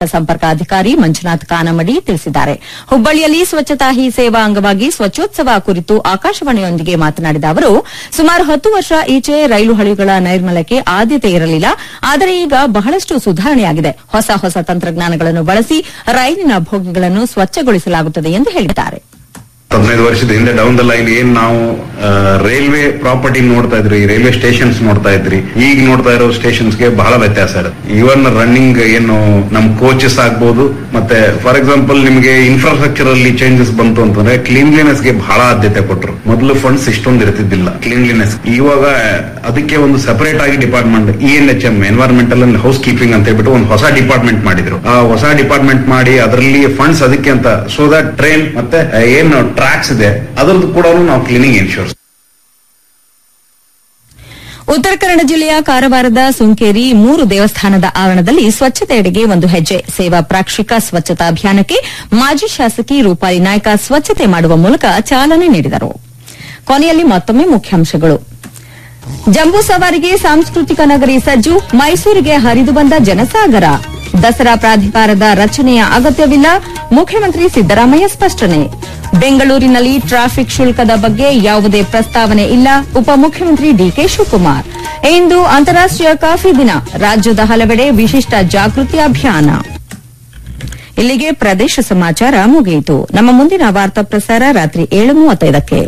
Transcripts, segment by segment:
ಸಂಪರ್ಕ ಅಧಿಕಾರಿ ಮಂಜುನಾಥ್ ಕಾನಮಡಿ ತಿಳಿಸಿದ್ದಾರೆ ಹುಬ್ಬಳ್ಳಿಯಲ್ಲಿ ಸ್ವಚ್ಛತಾ ಹಿ ಸೇವಾ ಅಂಗವಾಗಿ ಸ್ವಚ್ಛೋತ್ಸವ ಕುರಿತು ಆಕಾಶವಾಣಿಯೊಂದಿಗೆ ಮಾತನಾಡಿದ ಅವರು ಸುಮಾರು ಹತ್ತು ವರ್ಷ ಈಚೆ ರೈಲು ಹಳಿಗಳ ನೈರ್ಮಲ್ಯಕ್ಕೆ ಆದ್ಯತೆ ಇರಲಿಲ್ಲ ಆದರೆ ಈಗ ಬಹಳಷ್ಟು ಸುಧಾರಣೆಯಾಗಿದೆ ಹೊಸ ಹೊಸ ತಂತ್ರಜ್ಞಾನಗಳನ್ನು ಬಳಸಿ ರೈಲಿನ ಬೋಗಿಗಳನ್ನು ಸ್ವಚ್ಛಗೊಳಿಸಲಾಗುತ್ತದೆ ಎಂದು ಹೇಳಿದ್ದಾರೆ ಹದಿನೈದು ವರ್ಷದ ಹಿಂದೆ ಡೌನ್ ದ ಲೈನ್ ಏನ್ ನಾವು ರೈಲ್ವೆ ಪ್ರಾಪರ್ಟಿ ನೋಡ್ತಾ ಇದ್ರಿ ರೈಲ್ವೆ ಸ್ಟೇಷನ್ಸ್ ನೋಡ್ತಾ ಇದ್ರಿ ಈಗ ನೋಡ್ತಾ ಇರೋ ಸ್ಟೇಷನ್ಸ್ ಗೆ ಬಹಳ ವ್ಯತ್ಯಾಸ ಇರುತ್ತೆ ಇವನ್ ರನ್ನಿಂಗ್ ಏನು ನಮ್ ಕೋಚಸ್ ಆಗ್ಬೋದು ಮತ್ತೆ ಫಾರ್ ಎಕ್ಸಾಂಪಲ್ ನಿಮಗೆ ಇನ್ಫ್ರಾಸ್ಟ್ರಕ್ಚರ್ ಅಲ್ಲಿ ಚೇಂಜಸ್ ಬಂತು ಅಂತಂದ್ರೆ ಕ್ಲೀನ್ಲಿನೆಸ್ ಗೆ ಬಹಳ ಆದ್ಯತೆ ಕೊಟ್ಟರು ಮೊದಲು ಫಂಡ್ಸ್ ಇಷ್ಟೊಂದು ಇರ್ತಿದ್ದಿಲ್ಲ ಕ್ಲೀನ್ಲಿನೆಸ್ ಇವಾಗ ಅದಕ್ಕೆ ಒಂದು ಸಪರೇಟ್ ಆಗಿ department E N H M environmental and housekeeping ಅಂತ ಹೇಳ್ಬಿಟ್ಟು ಒಂದು ಹೊಸ ಡಿಪಾರ್ಟ್ಮೆಂಟ್ ಮಾಡಿದ್ರು ಆ ಹೊಸ ಡಿಪಾರ್ಟ್ಮೆಂಟ್ ಮಾಡಿ ಅದರಲ್ಲಿ ಫಂಡ್ಸ್ ಅದಕ್ಕೆ ಅಂತ ಸೊ ದಟ್ ಟ್ರೈನ್ ಮತ್ತೆ ಏನು ಟ್ರ್ಯಾಕ್ಸ್ ಇದೆ ಅದರದ್ದು ಕೂಡ ನಾವು ಕ್ಲೀನಿಂಗ್ ಇನ್ಶೂರ್ಸ್ ಉತ್ತರ ಕನ್ನಡ ಜಿಲ್ಲೆಯ ಕಾರವಾರದ ಸುಂಕೇರಿ ಮೂರು ದೇವಸ್ಥಾನದ ಆವರಣದಲ್ಲಿ ಸ್ವಚ್ಛತೆಯೆಡೆಗೆ ಒಂದು ಹೆಜ್ಜೆ ಸೇವಾ ಪ್ರಾಕ್ಷಿಕ ಸ್ವಚ್ಛತಾ ಅಭಿಯಾನಕ್ಕೆ ಮಾಜಿ ಶಾಸಕಿ ರೂಪಾಲಿ ನಾಯ್ಕ ಸ್ವಚ್ಛತೆ ಮಾಡುವ ಮೂಲಕ ಚಾಲನೆ ನೀಡಿದರು ಕೊನೆಯಲ್ಲಿ ಮತ್ತೊಮ್ಮೆ ಮುಖ್ಯಾಂಶಗಳು ಜಂಬೂ ಸವಾರಿಗೆ ಸಾಂಸ್ಕೃತಿಕ ನಗರಿ ಸಜ್ಜು ಮೈಸೂರಿಗೆ ಹರಿದು ಬಂದ ಜನಸಾಗರ ದಸರಾ ಪ್ರಾಧಿಕಾರದ ರಚನೆಯ ಅಗತ್ಯವಿಲ್ಲ ಮುಖ್ಯಮಂತ್ರಿ ಸಿದ್ದರಾಮಯ್ಯ ಸ್ಪಷ್ಟನೆ ಬೆಂಗಳೂರಿನಲ್ಲಿ ಟ್ರಾಫಿಕ್ ಶುಲ್ಕದ ಬಗ್ಗೆ ಯಾವುದೇ ಪ್ರಸ್ತಾವನೆ ಇಲ್ಲ ಉಪಮುಖ್ಯಮಂತ್ರಿ ಡಿಕೆ ಶಿವಕುಮಾರ್ ಇಂದು ಅಂತಾರಾಷ್ಟೀಯ ಕಾಫಿ ದಿನ ರಾಜ್ಯದ ಹಲವೆಡೆ ವಿಶಿಷ್ಟ ಜಾಗೃತಿ ಅಭಿಯಾನ ಇಲ್ಲಿಗೆ ಪ್ರದೇಶ ಸಮಾಚಾರ ಮುಗಿಯಿತು ನಮ್ಮ ಮುಂದಿನ ವಾರ್ತಾ ಪ್ರಸಾರ ರಾತ್ರಿ ಏಳು ಮೂವತ್ತೈದಕ್ಕೆ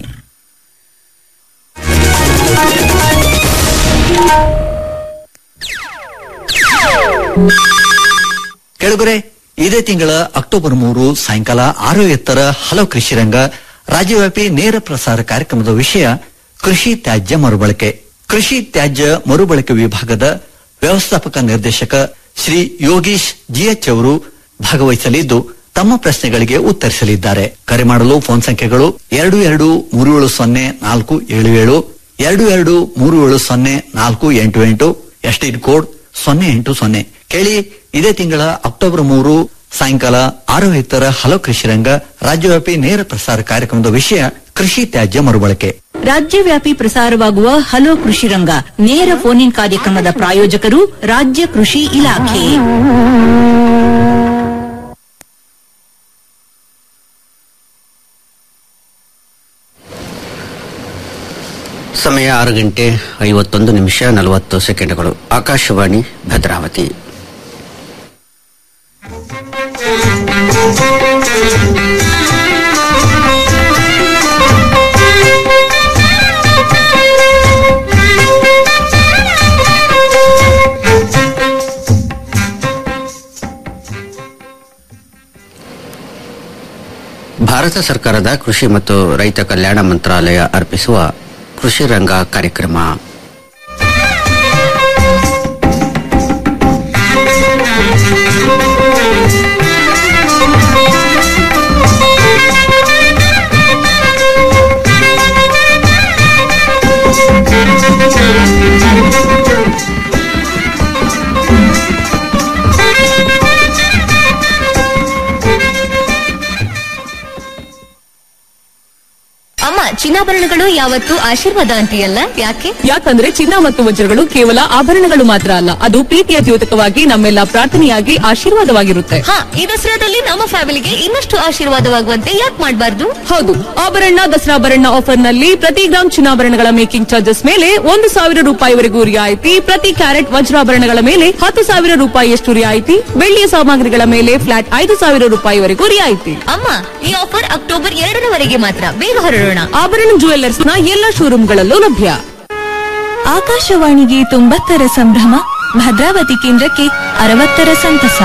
ಕೆಳಗರೆ ಇದೇ ತಿಂಗಳ ಅಕ್ಟೋಬರ್ ಮೂರು ಸಾಯಂಕಾಲ ಆರು ಎತ್ತರ ಹಲವು ಕೃಷಿ ರಂಗ ರಾಜ್ಯವ್ಯಾಪಿ ನೇರ ಪ್ರಸಾರ ಕಾರ್ಯಕ್ರಮದ ವಿಷಯ ಕೃಷಿ ತ್ಯಾಜ್ಯ ಮರುಬಳಕೆ ಕೃಷಿ ತ್ಯಾಜ್ಯ ಮರುಬಳಕೆ ವಿಭಾಗದ ವ್ಯವಸ್ಥಾಪಕ ನಿರ್ದೇಶಕ ಶ್ರೀ ಯೋಗೀಶ್ ಜಿಎಚ್ ಅವರು ಭಾಗವಹಿಸಲಿದ್ದು ತಮ್ಮ ಪ್ರಶ್ನೆಗಳಿಗೆ ಉತ್ತರಿಸಲಿದ್ದಾರೆ ಕರೆ ಮಾಡಲು ಫೋನ್ ಸಂಖ್ಯೆಗಳು ಎರಡು ಎರಡು ಮೂರು ಏಳು ಸೊನ್ನೆ ನಾಲ್ಕು ಏಳು ಏಳು ಎರಡು ಎರಡು ಮೂರು ಏಳು ಸೊನ್ನೆ ನಾಲ್ಕು ಎಂಟು ಎಂಟು ಎಸ್ಟಿಡ್ ಕೋಡ್ ಸೊನ್ನೆ ಎಂಟು ಸೊನ್ನೆ ಕೇಳಿ ಇದೇ ತಿಂಗಳ ಅಕ್ಟೋಬರ್ ಮೂರು ಸಾಯಂಕಾಲ ಆರು ಎತ್ತರ ಹಲವು ಕೃಷಿ ರಂಗ ರಾಜ್ಯವ್ಯಾಪಿ ನೇರ ಪ್ರಸಾರ ಕಾರ್ಯಕ್ರಮದ ವಿಷಯ ಕೃಷಿ ತ್ಯಾಜ್ಯ ಮರುಬಳಕೆ ರಾಜ್ಯವ್ಯಾಪಿ ಪ್ರಸಾರವಾಗುವ ಹಲೋ ಕೃಷಿ ರಂಗ ನೇರ ಫೋನ್ ಇನ್ ಕಾರ್ಯಕ್ರಮದ ಪ್ರಾಯೋಜಕರು ರಾಜ್ಯ ಕೃಷಿ ಇಲಾಖೆ ಸಮಯ ಆರು ಗಂಟೆ ಐವತ್ತೊಂದು ನಿಮಿಷ ನಲವತ್ತು ಸೆಕೆಂಡ್ಗಳು ಆಕಾಶವಾಣಿ ಭದ್ರಾವತಿ ಭಾರತ ಸರ್ಕಾರದ ಕೃಷಿ ಮತ್ತು ರೈತ ಕಲ್ಯಾಣ ಮಂತ್ರಾಲಯ ಅರ್ಪಿಸುವ ಕೃಷಿ ರಂಗ ಕಾರ್ಯಕ್ರಮ ಅಮ್ಮ ಚಿನ್ನಾಭರಣಗಳು ಯಾವತ್ತೂ ಆಶೀರ್ವಾದ ಅಂತೀಯಲ್ಲ ಯಾಕೆ ಯಾಕಂದ್ರೆ ಚಿನ್ನ ಮತ್ತು ವಜ್ರಗಳು ಕೇವಲ ಆಭರಣಗಳು ಮಾತ್ರ ಅಲ್ಲ ಅದು ಪ್ರೀತಿಯ ದ್ಯೋತಕವಾಗಿ ನಮ್ಮೆಲ್ಲ ಪ್ರಾರ್ಥನೆಯಾಗಿ ಆಶೀರ್ವಾದವಾಗಿರುತ್ತೆ ಹಾ ಈ ದಸರಾದಲ್ಲಿ ನಮ್ಮ ಫ್ಯಾಮಿಲಿಗೆ ಇನ್ನಷ್ಟು ಆಶೀರ್ವಾದವಾಗುವಂತೆ ಯಾಕೆ ಮಾಡಬಾರ್ದು ಹೌದು ಆಭರಣ ದಸರಾಭರಣ ಆಫರ್ ನಲ್ಲಿ ಪ್ರತಿ ಗ್ರಾಮ್ ಚಿನ್ನಾಭರಣಗಳ ಮೇಕಿಂಗ್ ಚಾರ್ಜಸ್ ಮೇಲೆ ಒಂದು ಸಾವಿರ ರೂಪಾಯಿವರೆಗೂ ರಿಯಾಯಿತಿ ಪ್ರತಿ ಕ್ಯಾರೆಟ್ ವಜ್ರಾಭರಣಗಳ ಮೇಲೆ ಹತ್ತು ಸಾವಿರ ರೂಪಾಯಿಯಷ್ಟು ರಿಯಾಯಿತಿ ಬೆಳ್ಳಿಯ ಸಾಮಗ್ರಿಗಳ ಮೇಲೆ ಫ್ಲಾಟ್ ಐದು ಸಾವಿರ ರೂಪಾಯಿವರೆಗೂ ರಿಯಾಯಿತಿ ಅಮ್ಮ ಈ ಆಫರ್ ಅಕ್ಟೋಬರ್ ಎರಡರವರೆಗೆ ಮಾತ್ರ ಬೇಗ ಹೊರಡೋಣ ಆಭರಣ ಜುವೆಲ್ಲರ್ಸ್ ನ ಎಲ್ಲ ಶೋರೂಮ್ಗಳಲ್ಲೂ ಲಭ್ಯ ಆಕಾಶವಾಣಿಗೆ ತೊಂಬತ್ತರ ಸಂಭ್ರಮ ಭದ್ರಾವತಿ ಕೇಂದ್ರಕ್ಕೆ ಅರವತ್ತರ ಸಂತಸ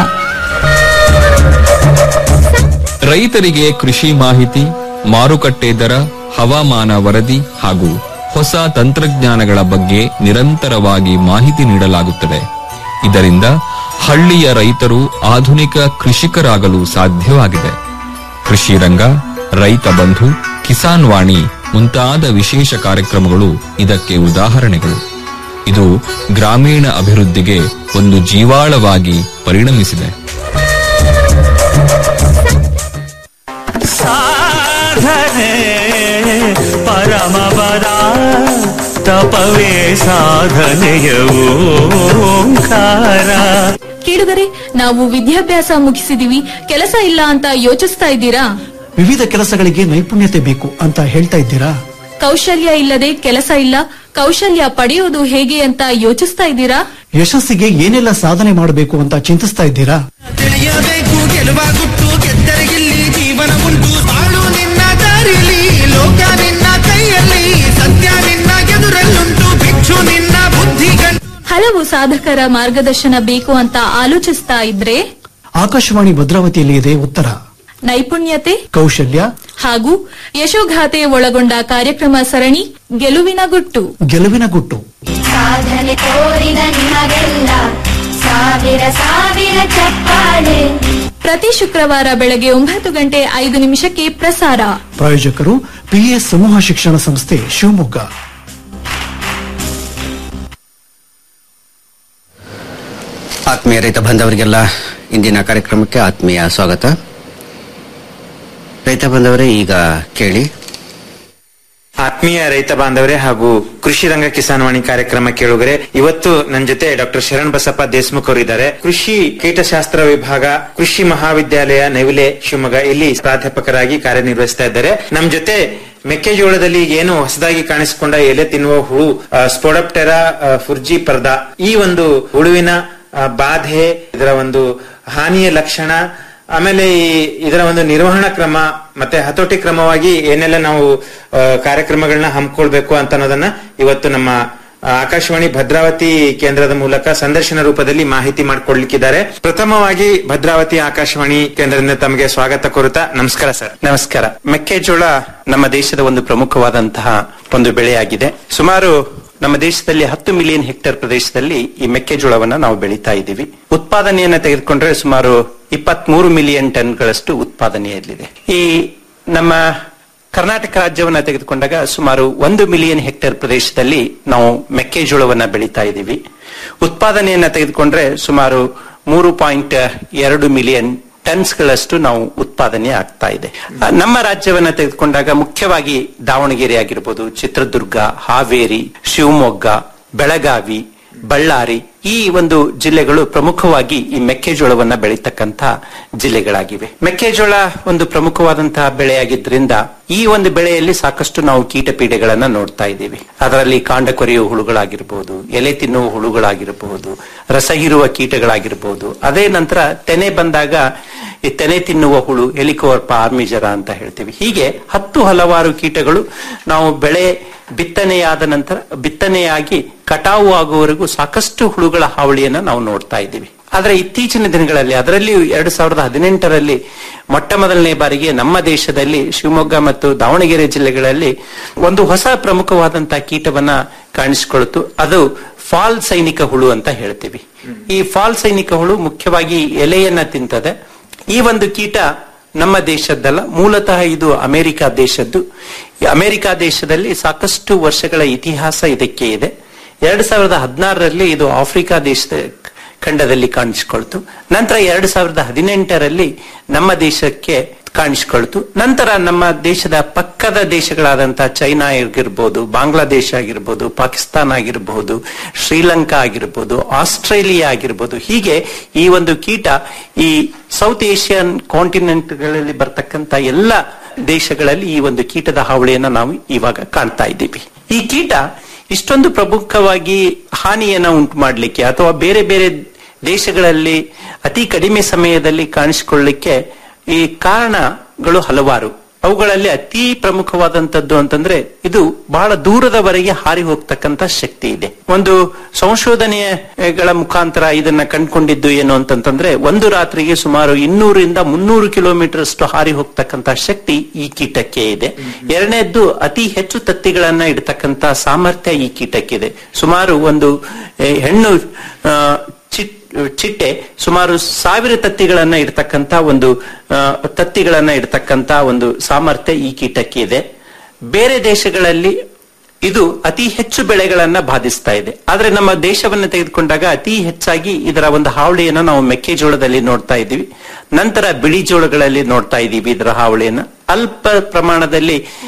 ರೈತರಿಗೆ ಕೃಷಿ ಮಾಹಿತಿ ಮಾರುಕಟ್ಟೆ ದರ ಹವಾಮಾನ ವರದಿ ಹಾಗೂ ಹೊಸ ತಂತ್ರಜ್ಞಾನಗಳ ಬಗ್ಗೆ ನಿರಂತರವಾಗಿ ಮಾಹಿತಿ ನೀಡಲಾಗುತ್ತದೆ ಇದರಿಂದ ಹಳ್ಳಿಯ ರೈತರು ಆಧುನಿಕ ಕೃಷಿಕರಾಗಲು ಸಾಧ್ಯವಾಗಿದೆ ಕೃಷಿ ರಂಗ ರೈತ ಬಂಧು ಕಿಸಾನ್ ವಾಣಿ ಮುಂತಾದ ವಿಶೇಷ ಕಾರ್ಯಕ್ರಮಗಳು ಇದಕ್ಕೆ ಉದಾಹರಣೆಗಳು ಇದು ಗ್ರಾಮೀಣ ಅಭಿವೃದ್ಧಿಗೆ ಒಂದು ಜೀವಾಳವಾಗಿ ಪರಿಣಮಿಸಿದೆ ಸಾಧನೆ ಪರಮಪದ ತಪವೇ ಸಾಧನೆಯ ಓಂಕಾರ ಕೇಳುಗರೆ ನಾವು ವಿದ್ಯಾಭ್ಯಾಸ ಮುಗಿಸಿದೀವಿ ಕೆಲಸ ಇಲ್ಲ ಅಂತ ಯೋಚಿಸ್ತಾ ಇದ್ದೀರಾ ವಿವಿಧ ಕೆಲಸಗಳಿಗೆ ನೈಪುಣ್ಯತೆ ಬೇಕು ಅಂತ ಹೇಳ್ತಾ ಇದ್ದೀರಾ ಕೌಶಲ್ಯ ಇಲ್ಲದೆ ಕೆಲಸ ಇಲ್ಲ ಕೌಶಲ್ಯ ಪಡೆಯೋದು ಹೇಗೆ ಅಂತ ಯೋಚಿಸ್ತಾ ಇದ್ದೀರಾ ಯಶಸ್ಸಿಗೆ ಏನೆಲ್ಲ ಸಾಧನೆ ಮಾಡಬೇಕು ಅಂತ ಚಿಂತಿಸ್ತಾ ಇದ್ದೀರಾ ತಿಳಿಯಬೇಕು ಗೆಲುವ ಗುಟ್ಟು ಗೆದ್ದರಿಗಿಲ್ಲಿ ಜೀವನ ಉಂಟು ಬಾಳು ನಿನ್ನ ದಾರಿಲಿ ಲೋಕ ನಿನ್ನ ಕೈಯಲ್ಲಿ ಸತ್ಯ ನಿನ್ನ ಎದುರಲ್ಲುಂಟು ಭಿಕ್ಷು ನಿನ್ನ ಬುದ್ಧಿ ಗಂಟು ಹಲವು ಸಾಧಕರ ಮಾರ್ಗದರ್ಶನ ಬೇಕು ಅಂತ ಆಲೋಚಿಸ್ತಾ ಇದ್ರೆ ಆಕಾಶವಾಣಿ ಭದ್ರಾವತಿಯಲ್ಲಿ ಇದೆ ಉತ್ತರ ನೈಪುಣ್ಯತೆ ಕೌಶಲ್ಯ ಹಾಗೂ ಯಶೋಗಾಥೆ ಒಳಗೊಂಡ ಕಾರ್ಯಕ್ರಮ ಸರಣಿ ಗೆಲುವಿನ ಗುಟ್ಟು ಗೆಲುವಿನ ಗುಟ್ಟು ಸಾಧನೆ ತೋರಿದ ನಿಮಗೆಲ್ಲ ಸಾವಿರ ಸಾವಿರ ಚಪ್ಪಾಳೆ ಪ್ರತಿ ಶುಕ್ರವಾರ ಬೆಳಗ್ಗೆ ಒಂಬತ್ತು ಗಂಟೆ ಐದು ನಿಮಿಷಕ್ಕೆ ಪ್ರಸಾರ ಪ್ರಾಯೋಜಕರು ಪಿಎಸ್ ಸಮೂಹ ಶಿಕ್ಷಣ ಸಂಸ್ಥೆ ಶಿವಮೊಗ್ಗ ಆತ್ಮೀಯ ರೈತ ಬಾಂಧವರಿಗೆಲ್ಲ ಇಂದಿನ ಕಾರ್ಯಕ್ರಮಕ್ಕೆ ಆತ್ಮೀಯ ಸ್ವಾಗತ ರೈತ ಬಾಂಧವರೇ ಈಗ ಕೇಳಿ ಆತ್ಮೀಯ ರೈತ ಬಾಂಧವರೇ ಹಾಗೂ ಕೃಷಿ ರಂಗ ಕಿಸಾನ್ ವಾಣಿ ಕಾರ್ಯಕ್ರಮ ಕೇಳುಗರೆ ಇವತ್ತು ನನ್ನ ಜೊತೆ ಡಾಕ್ಟರ್ ಶರಣ್ ಬಸಪ್ಪ ದೇಶಮುಖ್ ಅವರು ಇದ್ದಾರೆ ಕೃಷಿ ಕೀಟಶಾಸ್ತ್ರ ವಿಭಾಗ ಕೃಷಿ ಮಹಾವಿದ್ಯಾಲಯ ನವಿಲೆ ಶಿವಮೊಗ್ಗ ಇಲ್ಲಿ ಪ್ರಾಧ್ಯಾಪಕರಾಗಿ ಕಾರ್ಯನಿರ್ವಹಿಸ್ತಾ ಇದ್ದಾರೆ ನಮ್ ಜೊತೆ ಮೆಕ್ಕೆಜೋಳದಲ್ಲಿ ಈಗ ಏನು ಹೊಸದಾಗಿ ಕಾಣಿಸಿಕೊಂಡ ಎಲೆ ತಿನ್ನುವ ಹುಳು ಸ್ಪೋಡಪ್ಟೆರಾ ಫುರ್ಜಿ ಪರ್ದ ಈ ಒಂದು ಹುಳುವಿನ ಆ, ಬಾಧೆ ಇದರ ಒಂದು ಹಾನಿಯ ಲಕ್ಷಣ ಆಮೇಲೆ ಈ ಇದರ ಒಂದು ನಿರ್ವಹಣಾ ಕ್ರಮ ಮತ್ತೆ ಹತೋಟಿ ಕ್ರಮವಾಗಿ ಏನೆಲ್ಲ ನಾವು ಆ, ಕಾರ್ಯಕ್ರಮಗಳನ್ನ ಹಮ್ಮಿಕೊಳ್ಬೇಕು ಅಂತ ಅನ್ನೋದನ್ನ ಇವತ್ತು ನಮ್ಮ ಆ, ಆಕಾಶವಾಣಿ ಭದ್ರಾವತಿ ಕೇಂದ್ರದ ಮೂಲಕ ಸಂದರ್ಶನ ರೂಪದಲ್ಲಿ ಮಾಹಿತಿ ಮಾಡಿಕೊಡ್ಲಿಕ್ಕಿದ್ದಾರೆ ಪ್ರಥಮವಾಗಿ ಭದ್ರಾವತಿ ಆಕಾಶವಾಣಿ ಕೇಂದ್ರದಿಂದ ತಮಗೆ ಸ್ವಾಗತ ಕೋರುತ್ತಾ ನಮಸ್ಕಾರ ಸರ್ ನಮಸ್ಕಾರ ಮೆಕ್ಕೆಜೋಳ ನಮ್ಮ ದೇಶದ ಒಂದು ಪ್ರಮುಖವಾದಂತಹ ಒಂದು ಬೆಳೆಯಾಗಿದೆ ಸುಮಾರು ನಮ್ಮ ದೇಶದಲ್ಲಿ ಹತ್ತು ಮಿಲಿಯನ್ ಹೆಕ್ಟೇರ್ ಪ್ರದೇಶದಲ್ಲಿ ಈ ಮೆಕ್ಕೆಜೋಳವನ್ನ ನಾವು ಬೆಳೀತಾ ಇದ್ದೀವಿ ಉತ್ಪಾದನೆಯನ್ನ ತೆಗೆದುಕೊಂಡ್ರೆ ಸುಮಾರು ಇಪ್ಪತ್ಮೂರು ಮಿಲಿಯನ್ ಟನ್ಗಳಷ್ಟು ಉತ್ಪಾದನೆಯಲ್ಲಿದೆ ಈ ನಮ್ಮ ಕರ್ನಾಟಕ ರಾಜ್ಯವನ್ನ ತೆಗೆದುಕೊಂಡಾಗ ಸುಮಾರು ಒಂದು ಮಿಲಿಯನ್ ಹೆಕ್ಟೇರ್ ಪ್ರದೇಶದಲ್ಲಿ ನಾವು ಮೆಕ್ಕೆಜೋಳವನ್ನ ಬೆಳೀತಾ ಇದ್ದೀವಿ ಉತ್ಪಾದನೆಯನ್ನ ತೆಗೆದುಕೊಂಡ್ರೆ ಸುಮಾರು ಮೂರು ಪಾಯಿಂಟ್ ಎರಡು ಮಿಲಿಯನ್ ಟನ್ಸ್ಗಳಷ್ಟು ನಾವು ಉತ್ಪಾದನೆ ಆಗ್ತಾ ಇದೆ ಆ, ನಮ್ಮ ರಾಜ್ಯವನ್ನ ತೆಗೆದುಕೊಂಡಾಗ ಮುಖ್ಯವಾಗಿ ದಾವಣಗೆರೆ ಆಗಿರ್ಬೋದು ಚಿತ್ರದುರ್ಗ ಹಾವೇರಿ ಶಿವಮೊಗ್ಗ ಬೆಳಗಾವಿ ಬಳ್ಳಾರಿ ಈ ಒಂದು ಜಿಲ್ಲೆಗಳು ಪ್ರಮುಖವಾಗಿ ಈ ಮೆಕ್ಕೆಜೋಳವನ್ನ ಬೆಳೀತಕ್ಕಂತ ಜಿಲ್ಲೆಗಳಾಗಿವೆ ಮೆಕ್ಕೆಜೋಳ ಒಂದು ಪ್ರಮುಖವಾದಂತಹ ಬೆಳೆಯಾಗಿದ್ದರಿಂದ ಈ ಒಂದು ಬೆಳೆಯಲ್ಲಿ ಸಾಕಷ್ಟು ನಾವು ಕೀಟ ಪೀಡೆಗಳನ್ನ ನೋಡ್ತಾ ಇದ್ದೀವಿ ಅದರಲ್ಲಿ ಕಾಂಡ ಕೊರೆಯುವ ಹುಳುಗಳಾಗಿರ್ಬೋದು ಎಲೆ ತಿನ್ನುವ ಹುಳುಗಳಾಗಿರಬಹುದು ರಸ ಹೀರುವ ಕೀಟಗಳಾಗಿರ್ಬೋದು ಅದೇ ನಂತರ ತೆನೆ ಬಂದಾಗ ಈ ತೆನೆ ತಿನ್ನುವ ಹುಳು ಹೆಲಿಕೋರ್ಪ ಆರ್ಮಿಜರ ಅಂತ ಹೇಳ್ತೀವಿ ಹೀಗೆ ಹತ್ತು ಹಲವಾರು ಕೀಟಗಳು ನಾವು ಬೆಳೆ ಬಿತ್ತನೆಯಾದ ನಂತರ ಬಿತ್ತನೆಯಾಗಿ ಕಟಾವು ಆಗುವವರೆಗೂ ಸಾಕಷ್ಟು ಹುಳುಗಳ ಹಾವಳಿಯನ್ನ ನಾವು ನೋಡ್ತಾ ಇದ್ದೀವಿ ಆದ್ರೆ ಇತ್ತೀಚಿನ ದಿನಗಳಲ್ಲಿ ಅದರಲ್ಲಿಯೂ ಎರಡು ಸಾವಿರದ ಹದಿನೆಂಟರಲ್ಲಿ ಮೊಟ್ಟ ಮೊದಲನೇ ಬಾರಿಗೆ ನಮ್ಮ ದೇಶದಲ್ಲಿ ಶಿವಮೊಗ್ಗ ಮತ್ತು ದಾವಣಗೆರೆ ಜಿಲ್ಲೆಗಳಲ್ಲಿ ಒಂದು ಹೊಸ ಪ್ರಮುಖವಾದಂತಹ ಕೀಟವನ್ನ ಕಾಣಿಸಿಕೊಳ್ತು ಅದು ಫಾಲ್ ಸೈನಿಕ ಹುಳು ಅಂತ ಹೇಳ್ತೀವಿ ಈ ಫಾಲ್ ಸೈನಿಕ ಹುಳು ಮುಖ್ಯವಾಗಿ ಎಲೆಯನ್ನ ತಿಂತದೆ ಈ ಒಂದು ಕೀಟ ನಮ್ಮ ದೇಶದ್ದಲ್ಲ ಮೂಲತಃ ಇದು ಅಮೆರಿಕ ದೇಶದ್ದು ಈ ಅಮೆರಿಕ ದೇಶದಲ್ಲಿ ಸಾಕಷ್ಟು ವರ್ಷಗಳ ಇತಿಹಾಸ ಇದಕ್ಕೆ ಇದೆ ಎರಡ್ ಸಾವಿರದ ಹದಿನಾರರಲ್ಲಿ ಇದು ಆಫ್ರಿಕಾ ದೇಶದ ಖಂಡದಲ್ಲಿ ಕಾಣಿಸಿಕೊಳ್ತು ನಂತರ ಎರಡ್ ಸಾವಿರದ ಹದಿನೆಂಟರಲ್ಲಿ ನಮ್ಮ ದೇಶಕ್ಕೆ ಕಾಣಿಸಿಕೊಳ್ತು ನಂತರ ನಮ್ಮ ದೇಶದ ಪಕ್ಕದ ದೇಶಗಳಾದಂತಹ ಚೈನಾ ಆಗಿರ್ಬೋದು ಬಾಂಗ್ಲಾದೇಶ ಆಗಿರ್ಬೋದು ಪಾಕಿಸ್ತಾನ ಆಗಿರ್ಬೋದು ಶ್ರೀಲಂಕಾ ಆಗಿರ್ಬೋದು ಆಸ್ಟ್ರೇಲಿಯಾ ಆಗಿರ್ಬೋದು ಹೀಗೆ ಈ ಒಂದು ಕೀಟ ಈ ಸೌತ್ ಏಷ್ಯನ್ ಕಾಂಟಿನೆಂಟ್ಗಳಲ್ಲಿ ಬರ್ತಕ್ಕಂತ ಎಲ್ಲ ದೇಶಗಳಲ್ಲಿ ಈ ಒಂದು ಕೀಟದ ಹಾವಳಿಯನ್ನ ನಾವು ಇವಾಗ ಕಾಣ್ತಾ ಇದ್ದೀವಿ ಈ ಕೀಟ ಇಷ್ಟೊಂದು ಪ್ರಮುಖವಾಗಿ ಹಾನಿಯನ್ನ ಉಂಟು ಮಾಡಲಿಕ್ಕೆ ಅಥವಾ ಬೇರೆ ಬೇರೆ ದೇಶಗಳಲ್ಲಿ ಅತಿ ಕಡಿಮೆ ಸಮಯದಲ್ಲಿ ಕಾಣಿಸಿಕೊಳ್ಳಲಿಕ್ಕೆ ಈ ಕಾರಣಗಳು ಹಲವಾರು ಅವುಗಳಲ್ಲಿ ಅತಿ ಪ್ರಮುಖವಾದಂತದ್ದು ಅಂತಂದ್ರೆ ಇದು ಬಹಳ ದೂರದವರೆಗೆ ಹಾರಿ ಹೋಗ್ತಕ್ಕಂತ ಶಕ್ತಿ ಇದೆ ಒಂದು ಸಂಶೋಧನೆಗಳ ಮುಖಾಂತರ ಇದನ್ನ ಕಂಡುಕೊಂಡಿದ್ದು ಏನು ಅಂತಂತಂದ್ರೆ ಒಂದು ರಾತ್ರಿಗೆ ಸುಮಾರು ಇನ್ನೂರಿಂದ ಮುನ್ನೂರು ಕಿಲೋಮೀಟರ್ ಅಷ್ಟು ಹಾರಿ ಹೋಗ್ತಕ್ಕಂತ ಶಕ್ತಿ ಈ ಕೀಟಕ್ಕೆ ಇದೆ ಎರಡನೇದ್ದು ಅತಿ ಹೆಚ್ಚು ತತ್ತಿಗಳನ್ನ ಇಡತಕ್ಕಂತ ಸಾಮರ್ಥ್ಯ ಈ ಕೀಟಕ್ಕಿದೆ ಸುಮಾರು ಒಂದು eh, ಹೆಣ್ಣು ಆ, ಚಿಟ್ ಚಿಟ್ಟೆ ಸುಮಾರು ಸಾವಿರ ತತ್ತಿಗಳನ್ನ ಇಡ್ತಕ್ಕಂತ ಒಂದು ಆ, ತತ್ತಿಗಳನ್ನ ಇಡ್ತಕ್ಕಂತ ಒಂದು ಸಾಮರ್ಥ್ಯ ಈ ಕೀಟಕ್ಕೆ ಇದೆ ಬೇರೆ ದೇಶಗಳಲ್ಲಿ ಇದು ಅತಿ ಹೆಚ್ಚು ಬೆಳೆಗಳನ್ನ ಬಾಧಿಸ್ತಾ ಇದೆ ಆದ್ರೆ ನಮ್ಮ ದೇಶವನ್ನ ತೆಗೆದುಕೊಂಡಾಗ ಅತಿ ಹೆಚ್ಚಾಗಿ ಇದರ ಒಂದು ಹಾವಳಿಯನ್ನ ನಾವು ಮೆಕ್ಕೆಜೋಳದಲ್ಲಿ ನೋಡ್ತಾ ಇದ್ದೀವಿ ನಂತರ ಬಿಳಿ ಜೋಳಗಳಲ್ಲಿ ನೋಡ್ತಾ ಇದ್ದೀವಿ ಇದರ ಹಾವಳಿಯನ್ನ ಅಲ್ಪ ಪ್ರಮಾಣದಲ್ಲಿ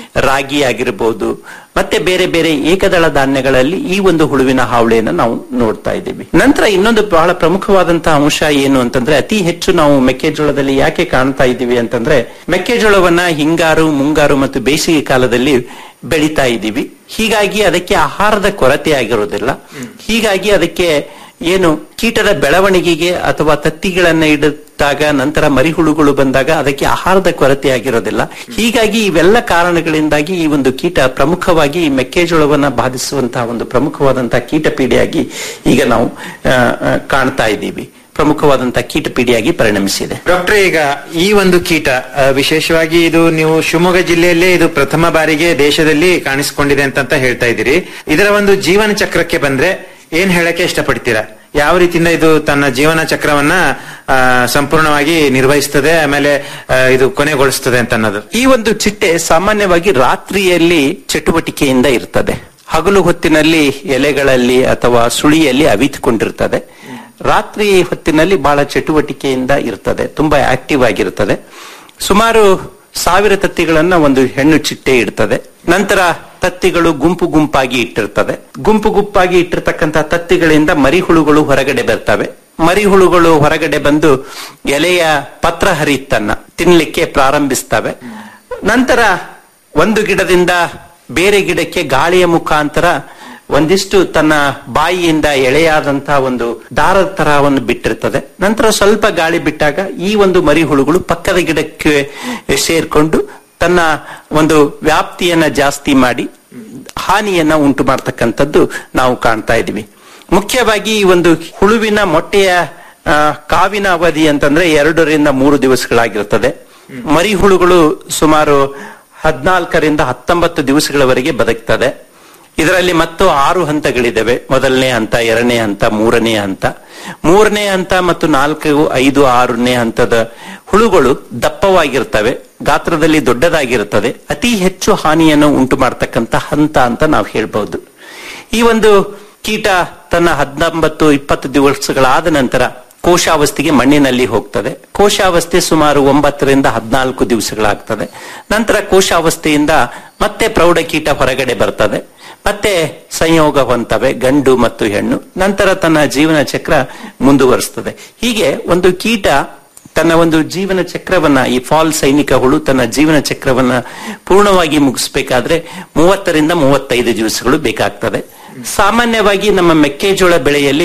ರಾಗಿ ಆಗಿರಬಹುದು ಮತ್ತೆ ಬೇರೆ ಬೇರೆ ಏಕದಳ ಧಾನ್ಯಗಳಲ್ಲಿ ಈ ಒಂದು ಹುಳುವಿನ ಹಾವಳಿಯನ್ನು ನಾವು ನೋಡ್ತಾ ಇದ್ದೀವಿ ನಂತರ ಇನ್ನೊಂದು ಬಹಳ ಪ್ರಮುಖವಾದಂತಹ ಅಂಶ ಏನು ಅಂತಂದ್ರೆ ಅತಿ ಹೆಚ್ಚು ನಾವು ಮೆಕ್ಕೆಜೋಳದಲ್ಲಿ ಯಾಕೆ ಕಾಣ್ತಾ ಇದ್ದೀವಿ ಅಂತಂದ್ರೆ ಮೆಕ್ಕೆಜೋಳವನ್ನ ಹಿಂಗಾರು ಮುಂಗಾರು ಮತ್ತು ಬೇಸಿಗೆ ಕಾಲದಲ್ಲಿ ಬೆಳೀತಾ ಇದ್ದೀವಿ ಹೀಗಾಗಿ ಅದಕ್ಕೆ ಆಹಾರದ ಕೊರತೆ ಆಗಿರೋದಿಲ್ಲ ಹೀಗಾಗಿ ಅದಕ್ಕೆ ಏನು ಕೀಟದ ಬೆಳವಣಿಗೆಗೆ ಅಥವಾ ತತ್ತಿಗಳನ್ನ ಇಡುತ್ತಾಗ ನಂತರ ಮರಿಹುಳುಗಳು ಬಂದಾಗ ಅದಕ್ಕೆ ಆಹಾರದ ಕೊರತೆ ಆಗಿರೋದಿಲ್ಲ ಹೀಗಾಗಿ ಇವೆಲ್ಲ ಕಾರಣಗಳಿಂದಾಗಿ ಈ ಒಂದು ಕೀಟ ಪ್ರಮುಖವಾಗಿ ಈ ಮೆಕ್ಕೆಜೋಳವನ್ನ ಬಾಧಿಸುವಂತಹ ಒಂದು ಪ್ರಮುಖವಾದಂತಹ ಕೀಟ ಪೀಡೆಯಾಗಿ ಈಗ ನಾವು ಆ, ಆ, ಕಾಣ್ತಾ ಇದ್ದೀವಿ ಪ್ರಮುಖವಾದಂತಹ ಕೀಟ ಪೀಡೆಯಾಗಿ ಪರಿಣಮಿಸಿದೆ ಡಾಕ್ಟರ್ ಈಗ ಈ ಒಂದು ಕೀಟ ಆ, ವಿಶೇಷವಾಗಿ ಇದು ನೀವು ಶಿವಮೊಗ್ಗ ಜಿಲ್ಲೆಯಲ್ಲೇ ಇದು ಪ್ರಥಮ ಬಾರಿಗೆ ದೇಶದಲ್ಲಿ ಕಾಣಿಸಿಕೊಂಡಿದೆ ಅಂತ ಹೇಳ್ತಾ ಇದ್ದೀರಿ ಇದರ ಒಂದು ಜೀವನ ಚಕ್ರಕ್ಕೆ ಬಂದ್ರೆ ಏನ್ ಹೇಳಕ್ಕೆ ಇಷ್ಟಪಡ್ತೀರಾ ಯಾವ ರೀತಿಯಿಂದ ಇದು ತನ್ನ ಜೀವನ ಚಕ್ರವನ್ನ ಆ, ಸಂಪೂರ್ಣವಾಗಿ ನಿರ್ವಹಿಸ್ತದೆ ಆಮೇಲೆ ಆ, ಇದು ಕೊನೆಗೊಳಿಸ್ತದೆ ಅಂತ ಅನ್ನೋದು ಈ ಒಂದು ಚಿಟ್ಟೆ ಸಾಮಾನ್ಯವಾಗಿ ರಾತ್ರಿಯಲ್ಲಿ ಚಟುವಟಿಕೆಯಿಂದ ಇರ್ತದೆ ಹಗಲು ಹೊತ್ತಿನಲ್ಲಿ ಎಲೆಗಳಲ್ಲಿ ಅಥವಾ ಸುಳಿಯಲ್ಲಿ ಅವಿತುಕೊಂಡಿರ್ತದೆ ರಾತ್ರಿ ಹೊತ್ತಿನಲ್ಲಿ ಬಹಳ ಚಟುವಟಿಕೆಯಿಂದ ಇರ್ತದೆ ತುಂಬಾ ಆಕ್ಟಿವ್ ಆಗಿರ್ತದೆ ಸುಮಾರು ಸಾವಿರ ತತ್ತಿಗಳನ್ನ ಒಂದು ಹೆಣ್ಣು ಚಿಟ್ಟೆ ಇಡ್ತದೆ ನಂತರ ತತ್ತಿಗಳು ಗುಂಪು ಗುಂಪಾಗಿ ಇಟ್ಟಿರ್ತದೆ ಗುಂಪು ಗುಂಪಾಗಿ ಇಟ್ಟಿರ್ತಕ್ಕಂಥ ತತ್ತಿಗಳಿಂದ ಮರಿಹುಳುಗಳು ಹೊರಗಡೆ ಬರ್ತವೆ ಮರಿಹುಳುಗಳು ಹೊರಗಡೆ ಬಂದು ಎಲೆಯ ಪತ್ರ ಹರಿತನ್ನ ತಿನ್ಲಿಕ್ಕೆ ಪ್ರಾರಂಭಿಸ್ತವೆ ನಂತರ ಒಂದು ಗಿಡದಿಂದ ಬೇರೆ ಗಿಡಕ್ಕೆ ಗಾಳಿಯ ಮುಖಾಂತರ ಒಂದಿಷ್ಟು ತನ್ನ ಬಾಯಿಯಿಂದ ಎಳೆಯಾದಂತಹ ಒಂದು ದಾರದ ತರವನ್ನು ಬಿಟ್ಟಿರ್ತದೆ ನಂತರ ಸ್ವಲ್ಪ ಗಾಳಿ ಬಿಟ್ಟಾಗ ಈ ಒಂದು ಮರಿಹುಳುಗಳು ಪಕ್ಕದ ಗಿಡಕ್ಕೆ ಸೇರ್ಕೊಂಡು ತನ್ನ ಒಂದು ವ್ಯಾಪ್ತಿಯನ್ನ ಜಾಸ್ತಿ ಮಾಡಿ ಹಾನಿಯನ್ನ ಉಂಟು ಮಾಡ್ತಕ್ಕಂಥದ್ದು ನಾವು ಕಾಣ್ತಾ ಇದೀವಿ ಮುಖ್ಯವಾಗಿ ಈ ಒಂದು ಹುಳುವಿನ ಮೊಟ್ಟೆಯ ಆ, ಕಾವಿನ ಅವಧಿ ಅಂತಂದ್ರೆ ಎರಡರಿಂದ ಮೂರು ದಿವಸಗಳಾಗಿರ್ತದೆ ಮರಿಹುಳುಗಳು ಸುಮಾರು ಹದಿನಾಲ್ಕರಿಂದ ಹತ್ತೊಂಬತ್ತು ದಿವಸಗಳವರೆಗೆ ಬದುಕ್ತದೆ ಇದರಲ್ಲಿ ಮತ್ತು ಆರು ಹಂತಗಳಿದ್ದಾವೆ ಮೊದಲನೇ ಹಂತ ಎರಡನೇ ಹಂತ ಮೂರನೇ ಹಂತ ಮೂರನೇ ಹಂತ ಮತ್ತು ನಾಲ್ಕು ಐದು ಆರನೇ ಹಂತದ ಹುಳುಗಳು ದಪ್ಪವಾಗಿರ್ತವೆ ಗಾತ್ರದಲ್ಲಿ ದೊಡ್ಡದಾಗಿರುತ್ತದೆ ಅತಿ ಹೆಚ್ಚು ಹಾನಿಯನ್ನು ಉಂಟು ಮಾಡ್ತಕ್ಕಂಥ ಹಂತ ಅಂತ ನಾವು ಹೇಳ್ಬಹುದು ಈ ಒಂದು ಕೀಟ ತನ್ನ ಹದಿನೊಂಬತ್ತು ಇಪ್ಪತ್ತು ದಿವಸಗಳಾದ ನಂತರ ಕೋಶಾವಸ್ಥೆಗೆ ಮಣ್ಣಿನಲ್ಲಿ ಹೋಗ್ತದೆ ಕೋಶಾವಸ್ಥೆ ಸುಮಾರು ಒಂಬತ್ತರಿಂದ ಹದಿನಾಲ್ಕು ದಿವಸಗಳಾಗ್ತದೆ ನಂತರ ಕೋಶಾವಸ್ಥೆಯಿಂದ ಮತ್ತೆ ಪ್ರೌಢಕೀಟ ಹೊರಗಡೆ ಬರ್ತದೆ ಮತ್ತೆ ಸಂಯೋಗ ಹೊಂತವೆ ಗಂಡು ಮತ್ತು ಹೆಣ್ಣು ನಂತರ ತನ್ನ ಜೀವನ ಚಕ್ರ ಮುಂದುವರಿಸ್ತದೆ ಹೀಗೆ ಒಂದು ಕೀಟ ತನ್ನ ಒಂದು ಜೀವನ ಚಕ್ರವನ್ನ ಈ ಫಾಲ್ ಸೈನಿಕ ಹುಳು ತನ್ನ ಜೀವನ ಚಕ್ರವನ್ನ ಪೂರ್ಣವಾಗಿ ಮುಗಿಸ್ಬೇಕಾದ್ರೆ ಮೂವತ್ತರಿಂದ ಮೂವತ್ತೈದು ದಿವಸಗಳು ಬೇಕಾಗ್ತದೆ ಸಾಮಾನ್ಯವಾಗಿ ನಮ್ಮ ಮೆಕ್ಕೆಜೋಳ ಬೆಳೆಯಲ್ಲಿ